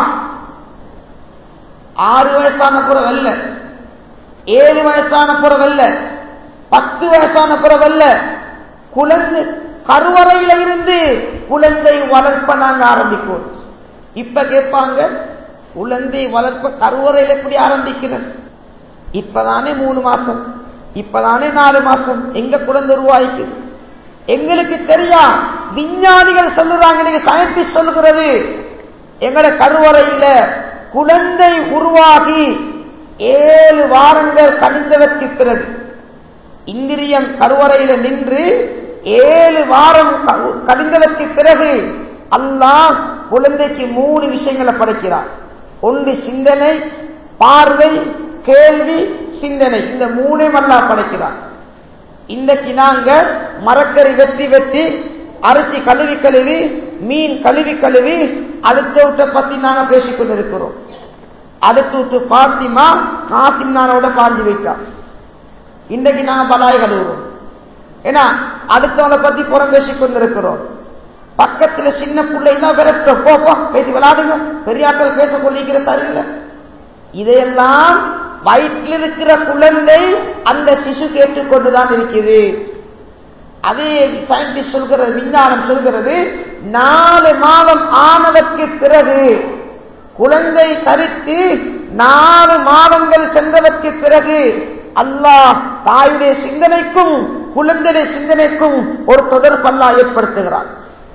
S1: ஆறு வயசான புறவல்ல ஏழு வயசான புறவல்ல பத்து வயசான புறவல்ல குழந்தை கருவறையில இருந்து குழந்தை வளர்ப்ப நாங்க ஆரம்பிப்போம் இப்ப கேட்பாங்க குழந்தை வளர்ப்ப கருவறையில் எப்படி ஆரம்பிக்கிறது இப்பதானே மூணு மாசம் இப்பதானே நாலு மாசம் எங்க குழந்தை உருவாயிக்குது எங்களுக்கு தெரியா விஞ்ஞானிகள் சொல்லுறாங்க நீங்க சயின்டிஸ்ட் சொல்லுகிறது எங்கட கருவறையில குழந்தை உருவாகி ஏழு வாரங்கள் கழிந்ததற்கு பிறகு இந்திரியம் கருவறையில நின்று ஏழு வாரம் கழிந்ததற்கு பிறகு அல்லாஹ் குழந்தைக்கு மூணு விஷயங்களை படைக்கிறார் ஒன்று சிந்தனை பார்வை கேள்வி சிந்தனை இந்த மூணையும் அல்லாஹ் படைக்கிறார் இன்னைக்கு நாங்க மரக்கறி வெட்டி வெட்டி அரிசி கழுவி கழுவி மீன் கழுவி கழுவி அடுத்த விட்ட பத்தி நாங்க பேசிக் கொண்டிருக்கிறோம் அடுத்து விட்டு பாத்திமா காசிம் நானோட பாஞ்சு வைட்டான் இன்றைக்கு நாங்க பலாய் கழுவுறோம் ஏன்னா அடுத்தவனை பத்தி புறம் பேசிக் கொண்டிருக்கிறோம் பக்கத்துல சின்ன பிள்ளை தான் விரட்டும் போப்போ பேசி விளையாடுங்க பெரியாக்கள் பேச கொள்ளிக்கிற சரியில்லை இதையெல்லாம் வயிற்றில் இருக்கிற குழந்தை அந்த சிசு கேட்டுக்கொண்டுதான் இருக்குது அதே சயின்டிஸ்ட் சொல்கிறது விஞ்ஞானம் சொல்கிறது நாலு மாதம் ஆனதற்கு பிறகு குழந்தை தரித்து நாலு மாதங்கள் சென்றதற்கு பிறகு அல்லாஹ் தாயுடைய சிந்தனைக்கும் குழந்தைய சிந்தனைக்கும் ஒரு தொடர்பல்லா ஏற்படுத்துகிறார்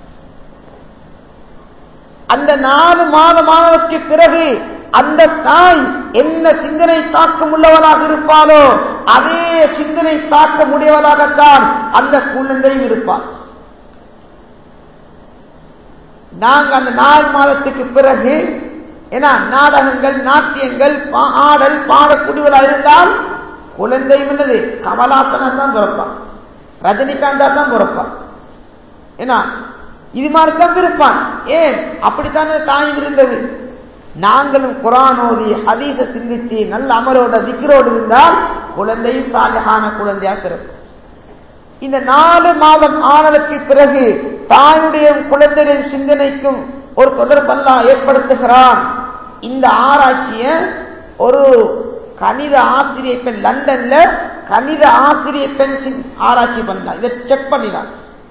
S1: அந்த நாலு மாதமானதற்கு பிறகு அந்த தாய் என்ன சிந்தனை தாக்கம் உள்ளவனாக இருப்பானோ அதே சிந்தனை தாக்க முடியவனாகத்தான் அந்த குழந்தையும் இருப்பான் நாங்க அந்த நாலு மாதத்துக்கு பிறகு ஏன்னா நாடகங்கள் நாட்டியங்கள் ஆடல் பாடக்கூடியவளா இருந்தால் குழந்தையும் என்னது கமலாசனா தான் பிறப்பான் ரஜினிகாந்தா தான் பிறப்பான் ஏன்னா இது மாதிரி தான் பிறப்பான் ஏன் அப்படித்தானே தாயும் இருந்தது நாங்களும் குரானோதி ஹதீச சிந்திச்சு நல்ல அமலோட திக்கரோடு இருந்தால் குழந்தையும் சாலியான குழந்தையா பிறக்கும் இந்த நாலு மாதம் ஆனதற்கு பிறகு தாயுடைய குழந்தையின் சிந்தனைக்கும் ஒரு தொடர்பல்லா ஏற்படுத்துகிறான் இந்த ஆராய்ச்சிய ஒரு கணித ஆசிரிய பெண் லண்டன்ல கணித ஆசிரிய பெண் ஆராய்ச்சி பண்ணலாம் இதை செக் பண்ணினான்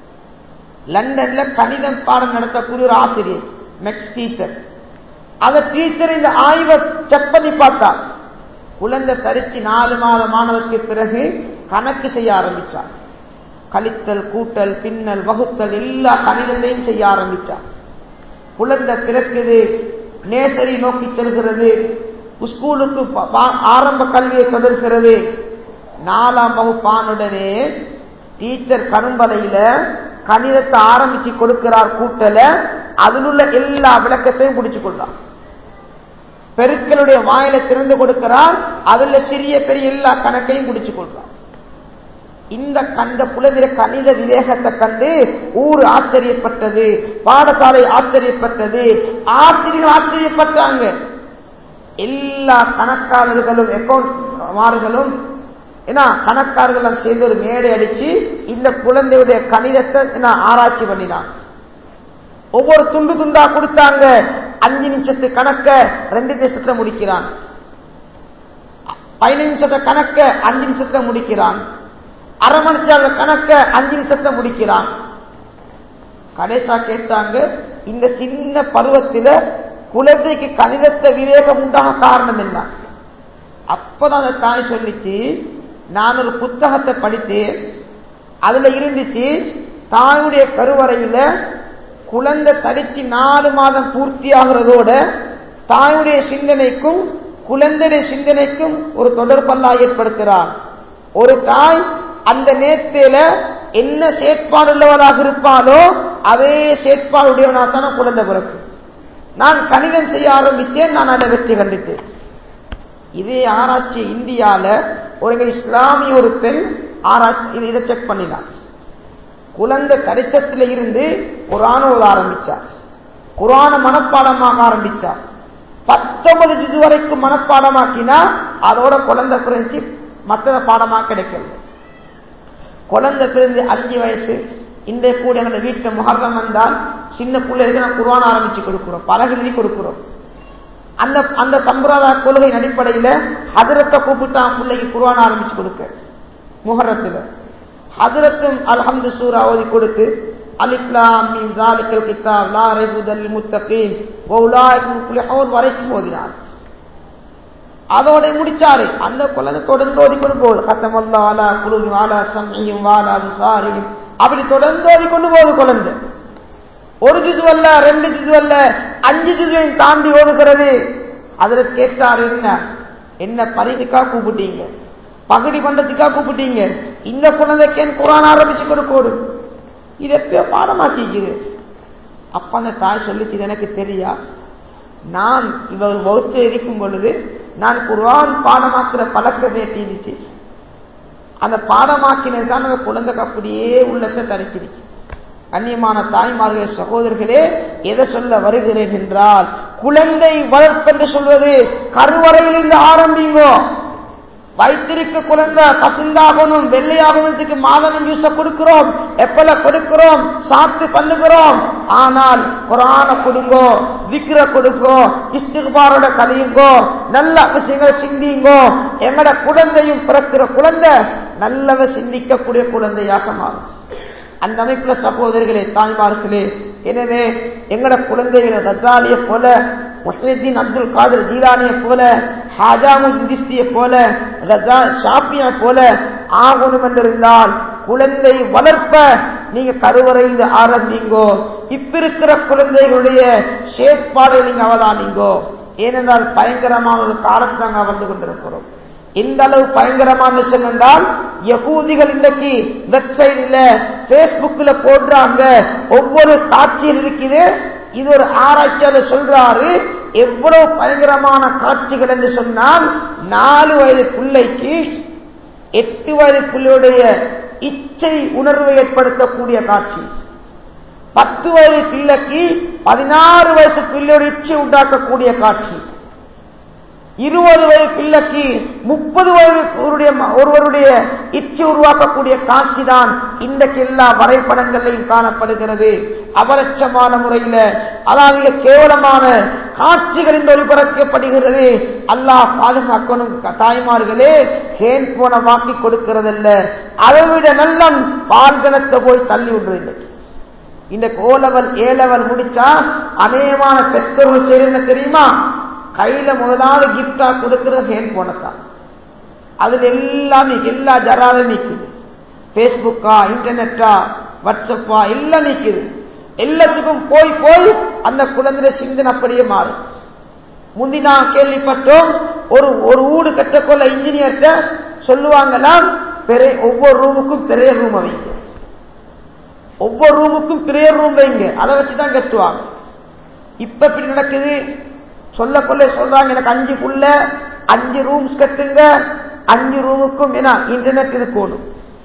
S1: லண்டன்ல கணிதம் பாடம் நடத்தக்கூடிய ஒரு ஆசிரியர் மெக்ஸ் டீச்சர் அந்த டீச்சர் இந்த ஆய்வை செக் பண்ணி பார்த்தா குழந்தை தரிச்சு நாலு மாதம் ஆனதற்கு பிறகு கணக்கு செய்ய ஆரம்பிச்சார் கழித்தல் கூட்டல் பின்னல் வகுத்தல் எல்லா கணிதங்களையும் செய்ய ஆரம்பிச்சார் குழந்தை பிறக்குது நேசரி நோக்கி செல்கிறது ஸ்கூலுக்கு ஆரம்ப கல்வியை தொடர்கிறது நாலாம் வகுப்பானுடனே டீச்சர் கரும்பலையில கணிதத்தை ஆரம்பிச்சு கொடுக்கிறார் கூட்டல அதில் உள்ள எல்லா விளக்கத்தையும் முடிச்சு கொள்றார் பெருக்களுடைய வாயில திறந்து கொடுக்கிறார் அதுல சிறிய பெரிய எல்லா கணக்கையும் முடிச்சு கொள்றார் இந்த கண்ட குழந்தை கணித விவேகத்தை கண்டு ஊர் ஆச்சரியப்பட்டது பாடசாலை ஆச்சரியப்பட்டது ஆசிரியர்கள் ஆச்சரியப்பட்டாங்க எல்லா கணக்காளர்களும் அக்கௌண்ட் மார்களும் ஏன்னா கணக்காரர்கள் சேர்ந்து ஒரு மேடை அடிச்சு இந்த குழந்தையுடைய கணிதத்தை என்ன ஆராய்ச்சி பண்ணினான் ஒவ்வொரு துண்டு துண்டா கொடுத்தாங்க அஞ்சு நிமிஷத்து கணக்க ரெண்டு நிமிஷத்தை முடிக்கிறான் பதினஞ்சு நிமிஷத்தை கணக்க அஞ்சு நிமிஷத்தை முடிக்கிறான் அரை மணிச்சால கணக்க அஞ்சு நிமிஷத்தை முடிக்கிறான் கடைசா கேட்டாங்க இந்த சின்ன பருவத்தில குழந்தைக்கு கணிதத்தை விவேகம் உண்டாக காரணம் என்ன அப்பதான் அந்த தாய் சொல்லிச்சு நான் ஒரு புத்தகத்தை படித்தேன் அதுல இருந்துச்சு தாயுடைய கருவறையில குழந்தை தரிச்சு நாலு மாதம் பூர்த்தியாகிறதோட தாயுடைய சிந்தனைக்கும் குழந்தைய சிந்தனைக்கும் ஒரு தொடர்பல்லா ஏற்படுத்துகிறார் ஒரு தாய் அந்த நேரத்தில என்ன செயற்பாடுள்ளவராக இருப்பாலோ அதே செயற்பாடுடையவனா தானே குழந்தை பிறக்கும் நான் கணிதம் செய்ய ஆரம்பிச்சேன் நான் அதை வெற்றி கண்டுட்டேன் இதே ஆராய்ச்சி இந்தியால ஒரு இஸ்லாமிய ஒரு பெண் ஆராய்ச்சி இது- இதை செக் பண்ணினார் குழந்தை கரிச்சத்துல இருந்து குரான் ஓத ஆரம்பிச்சார் குரான மனப்பாடமாக ஆரம்பிச்சார் பத்தொன்பது ஜிசு வரைக்கும் மனப்பாடமாக்கினா அதோட குழந்தை பிரிஞ்சு மற்ற பாடமா கிடைக்கல குழந்தை பிரிஞ்சு அஞ்சு வயசு இன்றைய கூட எங்க வீட்டுல முகர்ரம் வந்தால் சின்ன பிள்ளைகளுக்கு நான் குர்ஆன் ஆரம்பிச்சு கொடுக்கிறோம் பலகிருதி கொடுக்கிறோம் அந்த அந்த சம்பிரதாய கொள்கையின் அடிப்படையில ஹதரத்தை கூப்பிட்டான் பிள்ளைக்கு குர்ஆன் ஆரம்பிச்சு கொடுக்க முஹர்ரத்துல ஹதரத்தும் அல்ஹம்து சூரா ஓதி கொடுத்து அலிப்லாம் மீன் ஜாலிக்கல் கித்தாப் லா ரைபுதல் முத்தகீன் வௌலாய்க்கும் முஃப்லிஹூன் வரைக்கும் ஓதினார் அதோட முடிச்சாரு அந்த குழந்தை தொடர்ந்து ஓதிக்கொண்டு போகுது கத்தமல்லா அலா குழுவி வாலா சம்மியும் வாலா விசாரியும் அப்படி தொடர்ந்து ஓதிக்கொண்டு போகுது குழந்தை ஒரு ஜிசு அல்ல ரெண்டு ஜிசு அல்ல அஞ்சு ஜிசுவையும் தாண்டி ஓடுகிறது அதுல கேட்டார் என்ன என்ன பரிசுக்கா கூப்பிட்டீங்க பகுடி பண்டத்துக்கா கூப்பிட்டீங்க இந்த குழந்தைக்கு என் குரான் ஆரம்பிச்சு கொடுக்கோடு இது எப்பயோ பாடமாக்கிக்குது அப்ப அந்த தாய் சொல்லிச்சு "இது எனக்கு தெரியா நான் இவர் வகுத்து இருக்கும் பொழுது நான் குர்ஆன் பாடமாக்குற பழக்கம் இருந்துச்சு அந்த பாடமாக்கினது தான் அந்த குழந்தைக்கு அப்படியே உள்ளத்தை தரிச்சிருச்சு கண்ணியமான தாய்மார்கள் சகோதரர்களே எதை சொல்ல வருகிறேன் என்றால் குழந்தை வளர்ப்பென்று சொல்வது கருவறையிலிருந்து ஆரம்பிங்கோ வைத்திருக்க குழந்தை பசுந்தாகணும் வெள்ளையாகணுத்துக்கு மாதவன் ஜூஸ கொடுக்கிறோம் எப்பல கொடுக்கிறோம் சாத்து பண்ணுகிறோம் ஆனால் குரான கொடுங்கோ விக்கிர கொடுங்கோ இஸ்திகுபாரோட கதையுங்கோ நல்ல விஷயங்களை சிந்திங்கோ எங்கட குழந்தையும் பிறக்கிற குழந்தை நல்லத சிந்திக்கக்கூடிய குழந்தையாக மாறும் அந்த அமைப்புல சகோதரர்களே தாய்மார்களே எனவே எங்கட குழந்தைகளை ரஜாலிய போல முஹிதீன் அப்துல் காதர் ஜீலானிய போல ஹாஜாமுல் இந்திஸ்திய போல ரஜா ஷாப்பிய போல ஆகணும் என்றிருந்தால் குழந்தை வளர்ப்ப நீங்க கருவறையில் ஆரம்பிங்கோ இப்ப இருக்கிற குழந்தைகளுடைய செயற்பாடு நீங்க அவதானிங்கோ ஏனென்றால் பயங்கரமான ஒரு காலத்தை நாங்க வந்து கொண்டிருக்கிறோம் இந்த அளவு பயங்கரமான விஷயம் என்றால் யகூதிகள் இன்னைக்கு வெப்சைட்ல பேஸ்புக்ல போடுறாங்க ஒவ்வொரு காட்சியில் இருக்குது இது ஒரு ஆராய்ச்சியாளர் சொல்றாரு எவ்வளவு பயங்கரமான காட்சிகள் என்று சொன்னால் நாலு வயது பிள்ளைக்கு எட்டு வயது பிள்ளையுடைய இச்சை உணர்வை ஏற்படுத்தக்கூடிய காட்சி பத்து வயது பிள்ளைக்கு பதினாறு வயசு பிள்ளையோட இச்சை உண்டாக்கக்கூடிய காட்சி இருபது வயது பிள்ளைக்கு முப்பது வயது ஒருவருடைய ஒருவருடைய இச்சை உருவாக்கக்கூடிய காட்சி தான் இன்றைக்கு எல்லா வரைபடங்களையும் காணப்படுகிறது அபரட்சமான முறையில அதாவது மிக கேவலமான காட்சிகள் என்று ஒளிபரப்பப்படுகிறது அல்லாஹ் பாதுகாக்கணும் தாய்மார்களே ஹேன் போன வாக்கி கொடுக்கிறதல்ல அதை விட நல்லம் பால்கணத்தை போய் தள்ளி விடுறது இந்த ஓலவல் ஏலவல் முடிச்சா அநேகமான பெற்றோர்கள் செய்யறது தெரியுமா கையில முதலாவது கிஃப்டா கொடுக்கிற ஹேண்ட் போனத்தான் அதுல எல்லாமே எல்லா ஜராலும் நீக்குது பேஸ்புக்கா இன்டர்நெட்டா வாட்ஸ்அப்பா எல்லாம் நீக்குது எல்லாத்துக்கும் போய் போய் அந்த குழந்தை சிந்தனை அப்படியே மாறும் முந்தி நான் கேள்விப்பட்டோம் ஒரு ஒரு வீடு கட்டக்கொள்ள இன்ஜினியர்கிட்ட சொல்லுவாங்களாம் பெரிய ஒவ்வொரு ரூமுக்கும் பெரிய ரூம் வைங்க ஒவ்வொரு ரூமுக்கும் பெரிய ரூம் வைங்க அதை வச்சுதான் கட்டுவாங்க இப்ப இப்படி நடக்குது சொல்ல கொள்ள சொல்றாங்க எனக்கு அஞ்சு புள்ள அஞ்சு ரூம்ஸ் கட்டுங்க அஞ்சு ரூமுக்கும் என்ன இன்டர்நெட் இருக்கணும்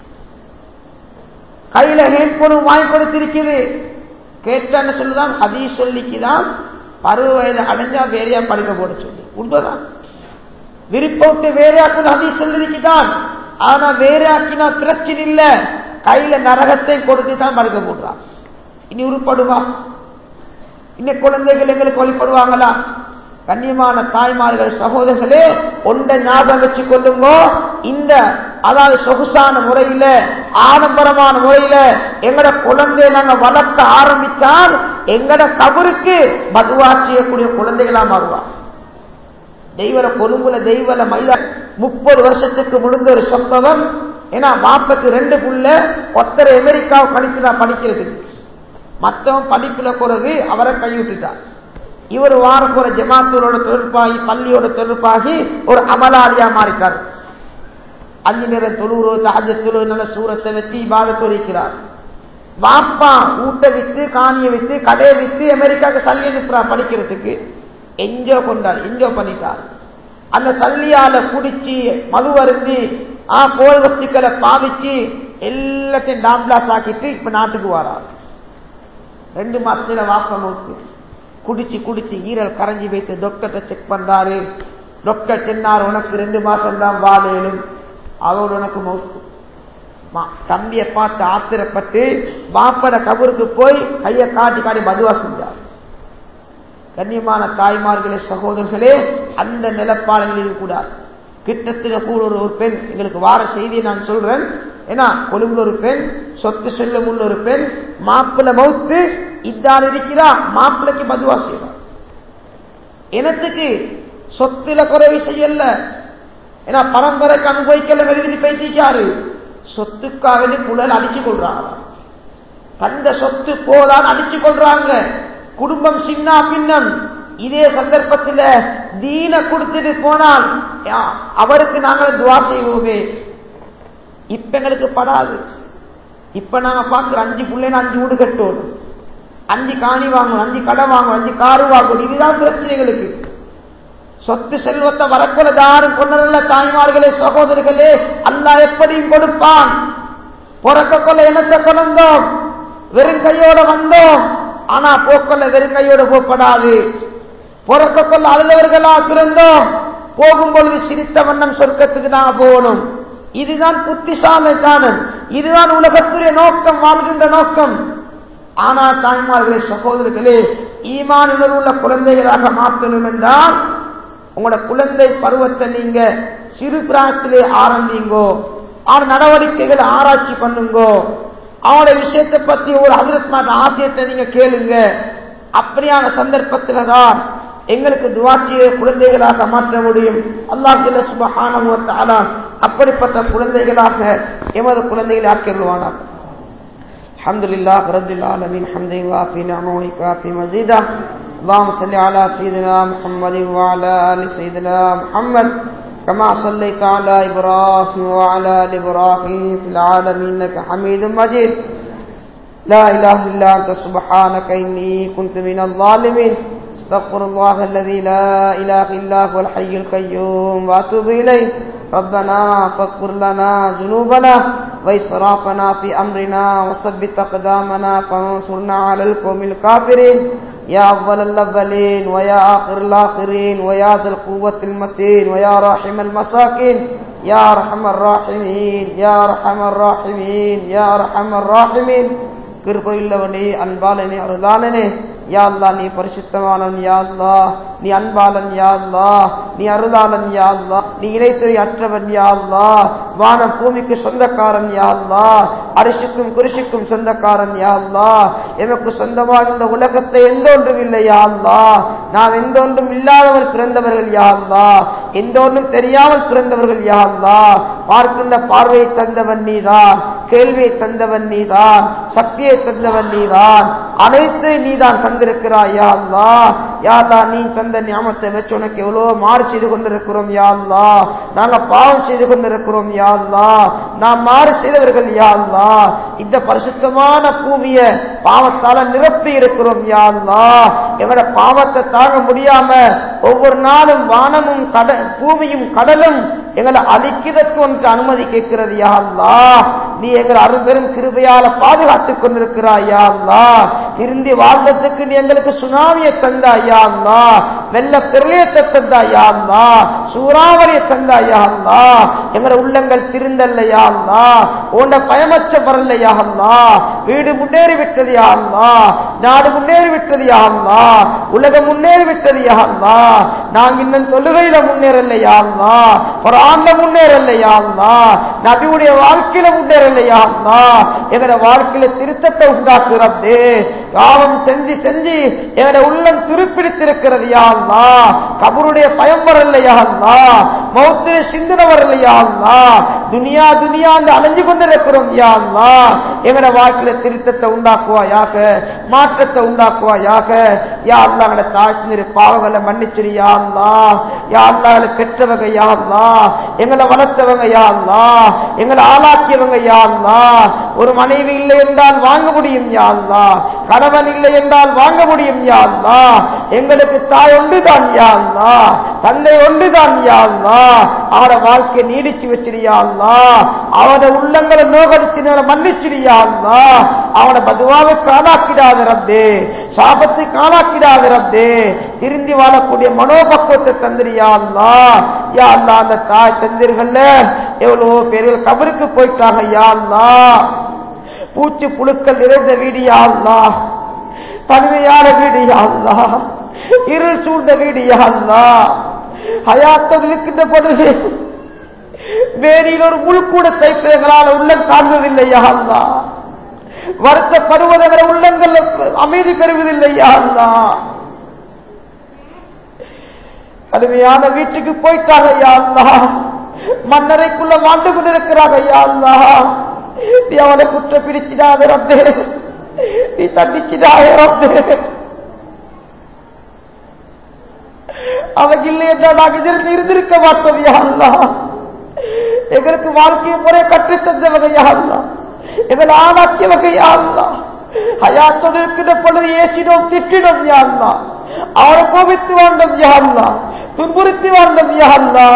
S1: கையில ஹேண்ட்போனும் வாங்கி கொடுத்திருக்குது கேட்டான்னு சொல்லுதான் ஹதீஸ் சொல்லிக்குதான் பருவ வயது அடைஞ்சா வேறையா படுக்க போட சொல்லி உண்மைதான் விருப்ப விட்டு வேறையாக்குன்னு ஹதீஸ் சொல்லிருக்குதான் ஆனா வேறையாக்கினா பிரச்சனை இல்ல கையில நரகத்தை கொடுத்து தான் படுக்க போடுறான் இனி உருப்படுவா இன்னைக்கு குழந்தைகள் எங்களுக்கு வழிபடுவாங்களா கண்ணியமான தாய்மார்கள் சகோதரர்களே ஒன்றை ஞாபகம் வச்சு கொள்ளுங்க இந்த அதாவது சொகுசான முறையில ஆடம்பரமான முறையில எங்கட குழந்தைய நாங்க வளர்க்க ஆரம்பிச்சால் எங்கட கபருக்கு மதுவா செய்யக்கூடிய குழந்தைகளா மாறுவாங்க தெய்வர கொழும்புல தெய்வல மைதா முப்பது வருஷத்துக்கு முடிந்த ஒரு சம்பவம் ஏன்னா மாப்பக்கு ரெண்டு புள்ள ஒத்தரை அமெரிக்காவை கணிச்சுனா படிக்கிறதுக்கு மத்தவன் படிப்புல குறைவு அவரை கைவிட்டுட்டார் இவர் வார போற ஜமாத்தோட தொடர்பாகி பள்ளியோட தொடர்பாகி ஒரு அமலாளியா மாறிட்டார் அஞ்சு நேரம் தொழுவுறோ தாஜ தொழு நல்ல சூரத்தை வச்சு இபாதத்தோடு இருக்கிறார் வாப்பா ஊட்ட வித்து காணியை வித்து கடையை வித்து அமெரிக்காவுக்கு சல்லி அனுப்புறா படிக்கிறதுக்கு என்ஜாய் கொண்டார் என்ஜாய் பண்ணிட்டார் அந்த சல்லியால குடிச்சு மது அருந்தி ஆ போல் வஸ்துக்களை பாவிச்சு எல்லாத்தையும் டாம்லாஸ் ஆக்கிட்டு இப்ப நாட்டுக்கு வரார் ரெண்டு மாசத்துல வாப்ப மூத்து குடிச்சு குடிச்சு ஈரல் கரைஞ்சி வைத்து டாக்டர்கிட்ட செக் பண்றாரு டாக்டர் சொன்னார் உனக்கு ரெண்டு மாசம் தான் வாழையிலும் அதோடு உனக்கு மவுத்து தம்பியை பார்த்து ஆத்திரப்பட்டு வாப்பட கபருக்கு போய் கையை காட்டி காட்டி மதுவா செஞ்சார் கண்ணியமான தாய்மார்களே சகோதரர்களே அந்த நிலப்பாடுகள் இருக்கக்கூடாது கிட்டத்தட்ட கூட ஒரு ஒரு பெண் எங்களுக்கு வார செய்தியை நான் சொல்றேன் ஏன்னா கொழும்பு ஒரு பெண் சொத்து செல்லும் உள்ள ஒரு பெண் மாப்பிள்ள மவுத்து இதால் இருக்கிறா மாப்பிள்ளைக்கு மதுவா செய்வார் எனத்துக்கு சொத்துல குறைவு செய்யல ஏன்னா பரம்பரைக்கு அனுபவிக்கல வெளியில் பேசிக்காரு சொத்துக்காக புழல் அடிச்சு கொள்றாங்க தந்த சொத்து போதான் அடிச்சு கொள்றாங்க குடும்பம் சின்ன பின்னம் இதே சந்தர்ப்பத்தில் தீன கொடுத்துட்டு போனால் அவருக்கு நாங்கள் துவா செய்வோமே இப்ப எங்களுக்கு படாது இப்ப நாங்க பாக்குற அஞ்சு பிள்ளைன்னு அஞ்சு வீடு கட்டணும் அஞ்சு காணி வாங்கணும் அஞ்சு கடை வாங்கணும் அஞ்சு காரு வாங்கணும் இதுதான் பிரச்சனைகளுக்கு சொத்து செல்வத்தை வரக்குள்ள யாரும் கொண்டதில்ல தாய்மார்களே சகோதரர்களே அல்லாஹ் எப்படியும் கொடுப்பான் பிறக்க கொள்ள என்னத்தை கொண்டோம் வெறும் கையோட வந்தோம் ஆனா போக்கொள்ள வெறும் கையோட போகப்படாது பிறக்க கொள்ள அழுதவர்களா பிறந்தோம் போகும் பொழுது சிரித்த வண்ணம் சொர்க்கத்துக்கு நான் போகணும் இதுதான் புத்திசாலித்தானன் இதுதான் உலகத்துடைய நோக்கம் வாழ்கின்ற நோக்கம் ஆனா தாய்மார்களே சகோதரர்களே ஈமான் உணர்வுள்ள குழந்தைகளாக மாற்றணும் என்றால் உங்களோட குழந்தை பருவத்தை நீங்க சிறு பிராயத்திலே ஆரம்பிங்கோ அவன் நடவடிக்கைகளை ஆராய்ச்சி பண்ணுங்கோ அவனோட விஷயத்தை பத்தி ஒரு அதிரத் மாட்ட ஆசியத்தை நீங்க கேளுங்க அப்படியான சந்தர்ப்பத்துல தான் எங்களுக்கு துவாட்சியை குழந்தைகளாக மாற்ற முடியும் அல்லாஹ் சுபஹான அப்படிப்பட்ட குழந்தைகளாக எமது குழந்தைகளை ஆக்கிடுவானார் الحمد لله رب العالمين حمدا وافي نعمه وكافي مزيدا اللهم صل على سيدنا محمد وعلى ال سيدنا محمد كما صليت على ابراهيم وعلى ال ابراهيم في العالمين انك حميد مجيد لا اله الا انت سبحانك اني كنت من الظالمين استغفر الله الذي لا اله الا هو الحي القيوم واتوب اليه ربنا فاغفر لنا ذنوبنا وإسرافنا في أمرنا وثبت أقدامنا فانصرنا على القوم الكافرين يا أول الأولين ويا آخر الآخرين ويا ذا القوة المتين ويا راحم المساكين يا أرحم الراحمين يا أرحم الراحمين يا أرحم الراحمين கிருபையுள்ளவனே அன்பாளனே அருளாளனே யா அல்லா நீ பரிசுத்தமானவன் யா அல்லா நீ அன்பாளன் யா அல்லா நீ அருளாளன் யா அல்லா நீ இணைத்துறை அற்றவன் யா அல்லா வானம் பூமிக்கு சொந்தக்காரன் யா அல்லா அரிசிக்கும் குரிசிக்கும் சொந்தக்காரன் யா அல்லா எமக்கு சொந்தமாக இந்த உலகத்தை எந்த ஒன்றும் இல்லை யா அல்லா நாம் எந்த ஒன்றும் இல்லாதவர் பிறந்தவர்கள் யா அல்லா எந்த ஒன்றும் தெரியாமல் பிறந்தவர்கள் யா அல்லா பார்க்கின்ற பார்வையை தந்தவன் நீதான் கேள்வியை தந்தவன் நீதான் சக்தியை தந்தவன் நீதான் அனைத்து நீதான் தந்திருக்கிறாய் யா அல்லா யா அல்லா நீ தந்த ஞாபகத்தை வச்சு உனக்கு எவ்வளவு மாறு செய்து கொண்டிருக்கிறோம் யா அல்லா நாங்க பாவம் செய்து கொண்டிருக்கிறோம் யா அல்லா நாம் மாறு செய்தவர்கள் யா அல்லா இந்த பரிசுத்தமான பூமிய பாவத்தால நிரப்பி இருக்கிறோம் யா அல்லா எங்களோட பாவத்தை தாங்க முடியாம ஒவ்வொரு நாளும் வானமும் கட பூமியும் கடலும் எங்களை அழிக்கிறதுக்கு ஒன்று அனுமதி கேட்கிறது யா அல்லா நீ எங்களை அரும்பெரும் கிருபையால பாதுகாத்துக் கொண்டிருக்கிறாய் யா அல்லா திருந்தி வாழ்றதுக்கு நீ எங்களுக்கு சுனாமியை தந்தா யா அல்லா வெள்ள பிரளயத்தை தந்தா யா அல்லா சூறாவளியை தந்தா யா அல்லா எங்களை உள்ளங்கள் திருந்தல்ல யா அல்லா உண்ட பயமச்ச வரல யா அல்லா வீடு முன்னேறி விட்டது யா அல்லா நாடு முன்னேறி விட்டது யா அல்லா உலகம் முன்னேறி விட்டது யா அல்லா நாங்க இன்னும் தொழுகையில முன்னேறல யா அல்லா குரான்ல முன்னேறல யா அல்லா நபியுடைய வாழ்க்கையில முன்னேறல யா அல்லா எங்களோட வாழ்க்கையில திருத்தத்தை உண்டாக்குறது பாவம் செஞ்சு செஞ்சு எங்களோட உள்ளம் துருப்பிடித்திருக்கிறது யா அல்லா கபருடைய பயம் வரல யா அல்லா மௌத்திர சிந்தனை வரல யா அல்லா துனியா துனியா அலைஞ்சு கொண்டிருக்கிறோம் யா அல்லா எங்கட வாழ்க்கையில திருத்தத்தை உண்டாக்குவாயாக மாற்றத்தை உண்டாக்குவாயாக யா அல்லா எங்கட தாய்ச்சிரு பாவங்களை மன்னிச்சிரு யா அல்லா யா அல்லா எங்களை பெற்றவங்க யா அல்லா எங்களை வளர்த்தவங்க யா அல்லா எங்களை ஆளாக்கியவங்க யா அல்லா ஒரு மனைவி இல்லை என்றால் வாங்க முடியும் யா அல்லா கணவன் இல்லை என்றால் வாங்க முடியும் யா அல்லா எங்களுக்கு தாய் ஒன்றுதான் யா அல்லா தந்தை ஒன்றுதான் யா அல்லா அவட வாழ்க்கையை நீடிச்சு வச்சிருயா அல்லா அவட உள்ளங்களை நோகடிச்சு மன்னிச்சிருயா அல்லா அவன பதுவாவை காணாக்கிடாத ரப்பே சாபத்தை காணாக்கிடாத ரப்பே திருந்தி வாழக்கூடிய மனோபக்குவத்தை தந்திரியா அல்லா யா அல்லா அந்த தாய் தந்திர்கள்ல எவ்வளவோ பேர்கள் கபருக்கு போயிட்டாங்க யா அல்லா பூச்சி புழுக்கள் நிறைந்த வீடு யா அல்லா தனிமையான வீடு யா அல்லா இருள் சூழ்ந்த வீடு யா அல்லா ஹயாத்தோடு இருக்கின்ற பொழுது வேரியில் ஒரு முள் கூட தைத்து எங்களால் உள்ளம் தாழ்ந்ததில்லையா அல்லா வருத்தப்படுவதெங்கிற உள்ளங்கள் அமைதி பெறுவதில்லையா அல்லா கடுமையான வீட்டுக்கு போயிட்டாங்க ஐயா அல்லா மன்னரைக்குள்ள வாழ்ந்து கொண்டிருக்கிறாங்க ஐயா அல்லா நீ அவனை குற்ற பிடிச்சிடாத ரப்பே நீ தண்டிச்சிடாத ரப்பே அவன் இல்லை என்றால் நாங்கள் இதில் இருந்திருக்க மாட்டோம் யா அல்லா எங்களுக்கு வாழ்க்கையை முறை கற்றுத்தந்தவங்க யா அல்லா எங்களை ஆளாக்கியவங்க யா அல்லா ஹயாத்தோடு இருக்கின்ற பொழுது ஏசினோம் திட்டினோம் யா அல்லா அவனை கோபித்து வாழ்ந்தோம் யா அல்லா துன்புறுத்தி வாழ்ந்தோம் யா அல்லா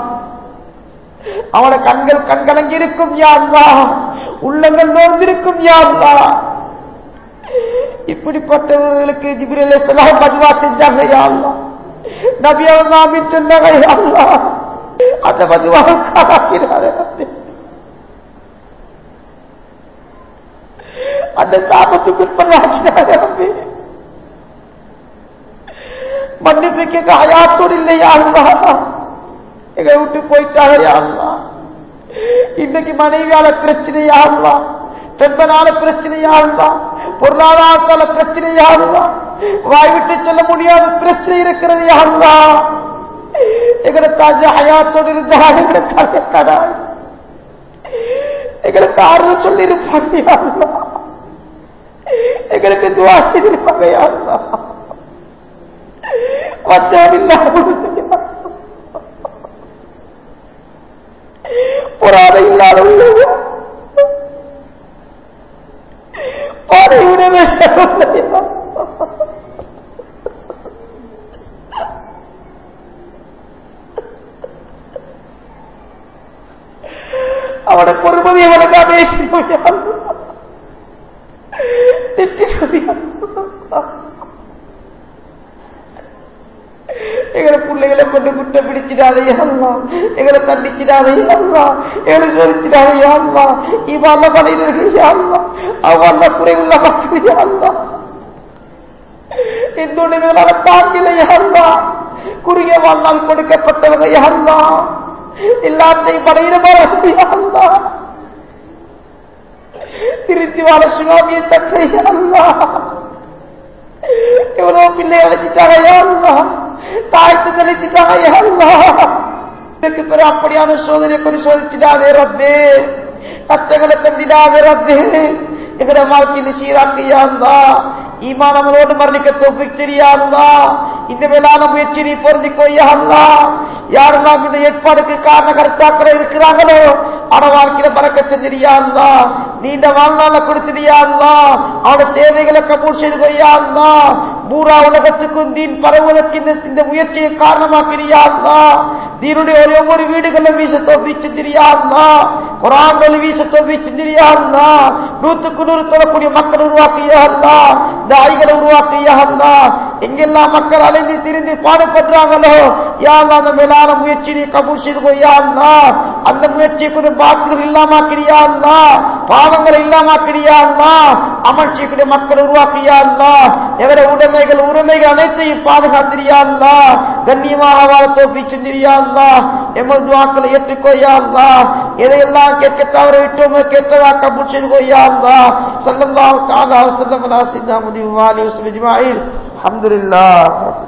S1: அவன கண்கள் கண்கலங்கி இருக்கும் யா அல்லா உள்ளங்கள் நோர்ந்திருக்கும் யா அல்லா இப்படிப்பட்டவர்களுக்கு ஜிபிரலே சொல்லாம் பதிவா செஞ்சாங்க யா அல்லா நபி அவன் சொன்னாங்க யா அல்லா அந்த பதிவாக காக்கிறாரு அந்த சாபத்துக்கு உட்படாக்கிறாரு மன்னிப்பு கேட்க ஹயாத்தோடு இல்லையா அல்லா எங்களை விட்டு போயிட்டாங்க யா அல்லா இன்னைக்கு மனைவியால பிரச்சனையா அல்லா பெண்பனால பிரச்சனையா அல்லா பொருளாதாரத்தால பிரச்சனையா அல்லா வாய் விட்டு சொல்ல முடியாத பிரச்சனை இருக்கிறது யா அல்லா எங்களை தாஜா ஹயாத்தோடு இருந்தா எங்களை கலக்கடா எங்களுக்கு ஆறுதல் சொல்லி இருப்பாங்க யா அல்லா எங்களுக்கு துவா செய்திருப்பாங்க யா அல்லா வச்சவன் இல்லாத பொறாத இல்லாத உள்ளது பாதை விடவே அவனை பொறுமதி அவனுக்கு பேசினோம் திட்டி சொல்லியா எங்களை பிள்ளைகளை கொண்டு குட்ட பிடிச்சிடாதே அல்லா எங்களை தண்டிச்சிடாதே அல்லா எங்களை சோதிச்சிடாதே அல்லா இவால மனிதர்கள் அல்லா அவல்ல குறைவுள்ள மக்கள் அல்லா என்னுடைய மேலான தாக்கிலையா அல்லா குறுகிய வாழ்நாள் கொடுக்கப்பட்டவங்க அல்லா எல்லாத்தையும் படையில அல்லா திருத்தி வாழ சுனாமியை தந்தை அல்லா எவ்வளவு பிள்ளை அழைச்சிட்டாங்க அல்லா தாய்த்து தெளிச்சிட்டாங்க அல்லா இதுக்கு பிறகு அப்படியான சோதனை பரிசோதிச்சிடாதே ரப்பே கஷ்டங்களை தந்திடாதே ரப்பே எங்கட வாழ்க்கையில் சீராக்கையா இருந்தா ஈமான் நம்மளோடு மரணிக்க தோப்பிக் தெரியாதா இந்த மேலான முயற்சி நீ பொருந்திக்கோயா அல்லா யாரெல்லாம் இந்த ஏற்பாடுக்கு காரண கருத்தாக்கள் இருக்கிறாங்களோ அவன வாழ்க்கையில பறக்க செஞ்சிரியா அல்லா நீண்ட வாழ்நாள கொடுத்துறியா அல்லா அவன சேவைகளை கபூல் செய்து கொய்யா அல்லா பூரா உலகத்துக்கும் தீன் பரவுவதற்கு இந்த இந்த முயற்சியை காரணமாக்கிறியா அல்லா தீனுடைய ஒரு ஒவ்வொரு வீடுகளிலும் வீச தோப்பி செஞ்சிரியா அல்லா குரான்கள் வீச தோப்பி செஞ்சிரியா அல்லா நூத்துக்கு நூறு தொழக்கூடிய மக்கள் உருவாக்கியா அல்லா தாய்களை உருவாக்கியா அல்லா எங்கெல்லாம் மக்கள் அலைந்து திரிந்து பாடுபடுறாங்களோ யாழ்லா அந்த மேலான முயற்சி நீ கபூல் செய்து கொய்யா அல்லா அந்த முயற்சியை கொஞ்சம் பாக்கிகள் இல்லாமாக்கிறியா அல்லா பாவங்களை இல்லாமாக்கிறியா அல்லா அமல் செய்யக்கூடிய மக்கள் உருவாக்கியா அல்லா எவரை உடைமைகள் உரிமைகள் அனைத்தையும் பாதுகாத்திரியா அல்லா கண்ணியமாக வாழ தோப்பி செஞ்சிரியா அல்லா எமது துவாக்களை ஏற்றுக்கோயா அல்லா எதையெல்லாம் கேட்க தவற விட்டோமோ கேட்கவா கபூல் செய்து கொய்யா அல்லா சல்லல்லாஹு தஆலா வஸல்லம் அலா சய்யிதினா முஹம்மது வ ஆலிஹி வஸல்லம் அஜ்மாஈன் அல்ஹம்துலில்லாஹ்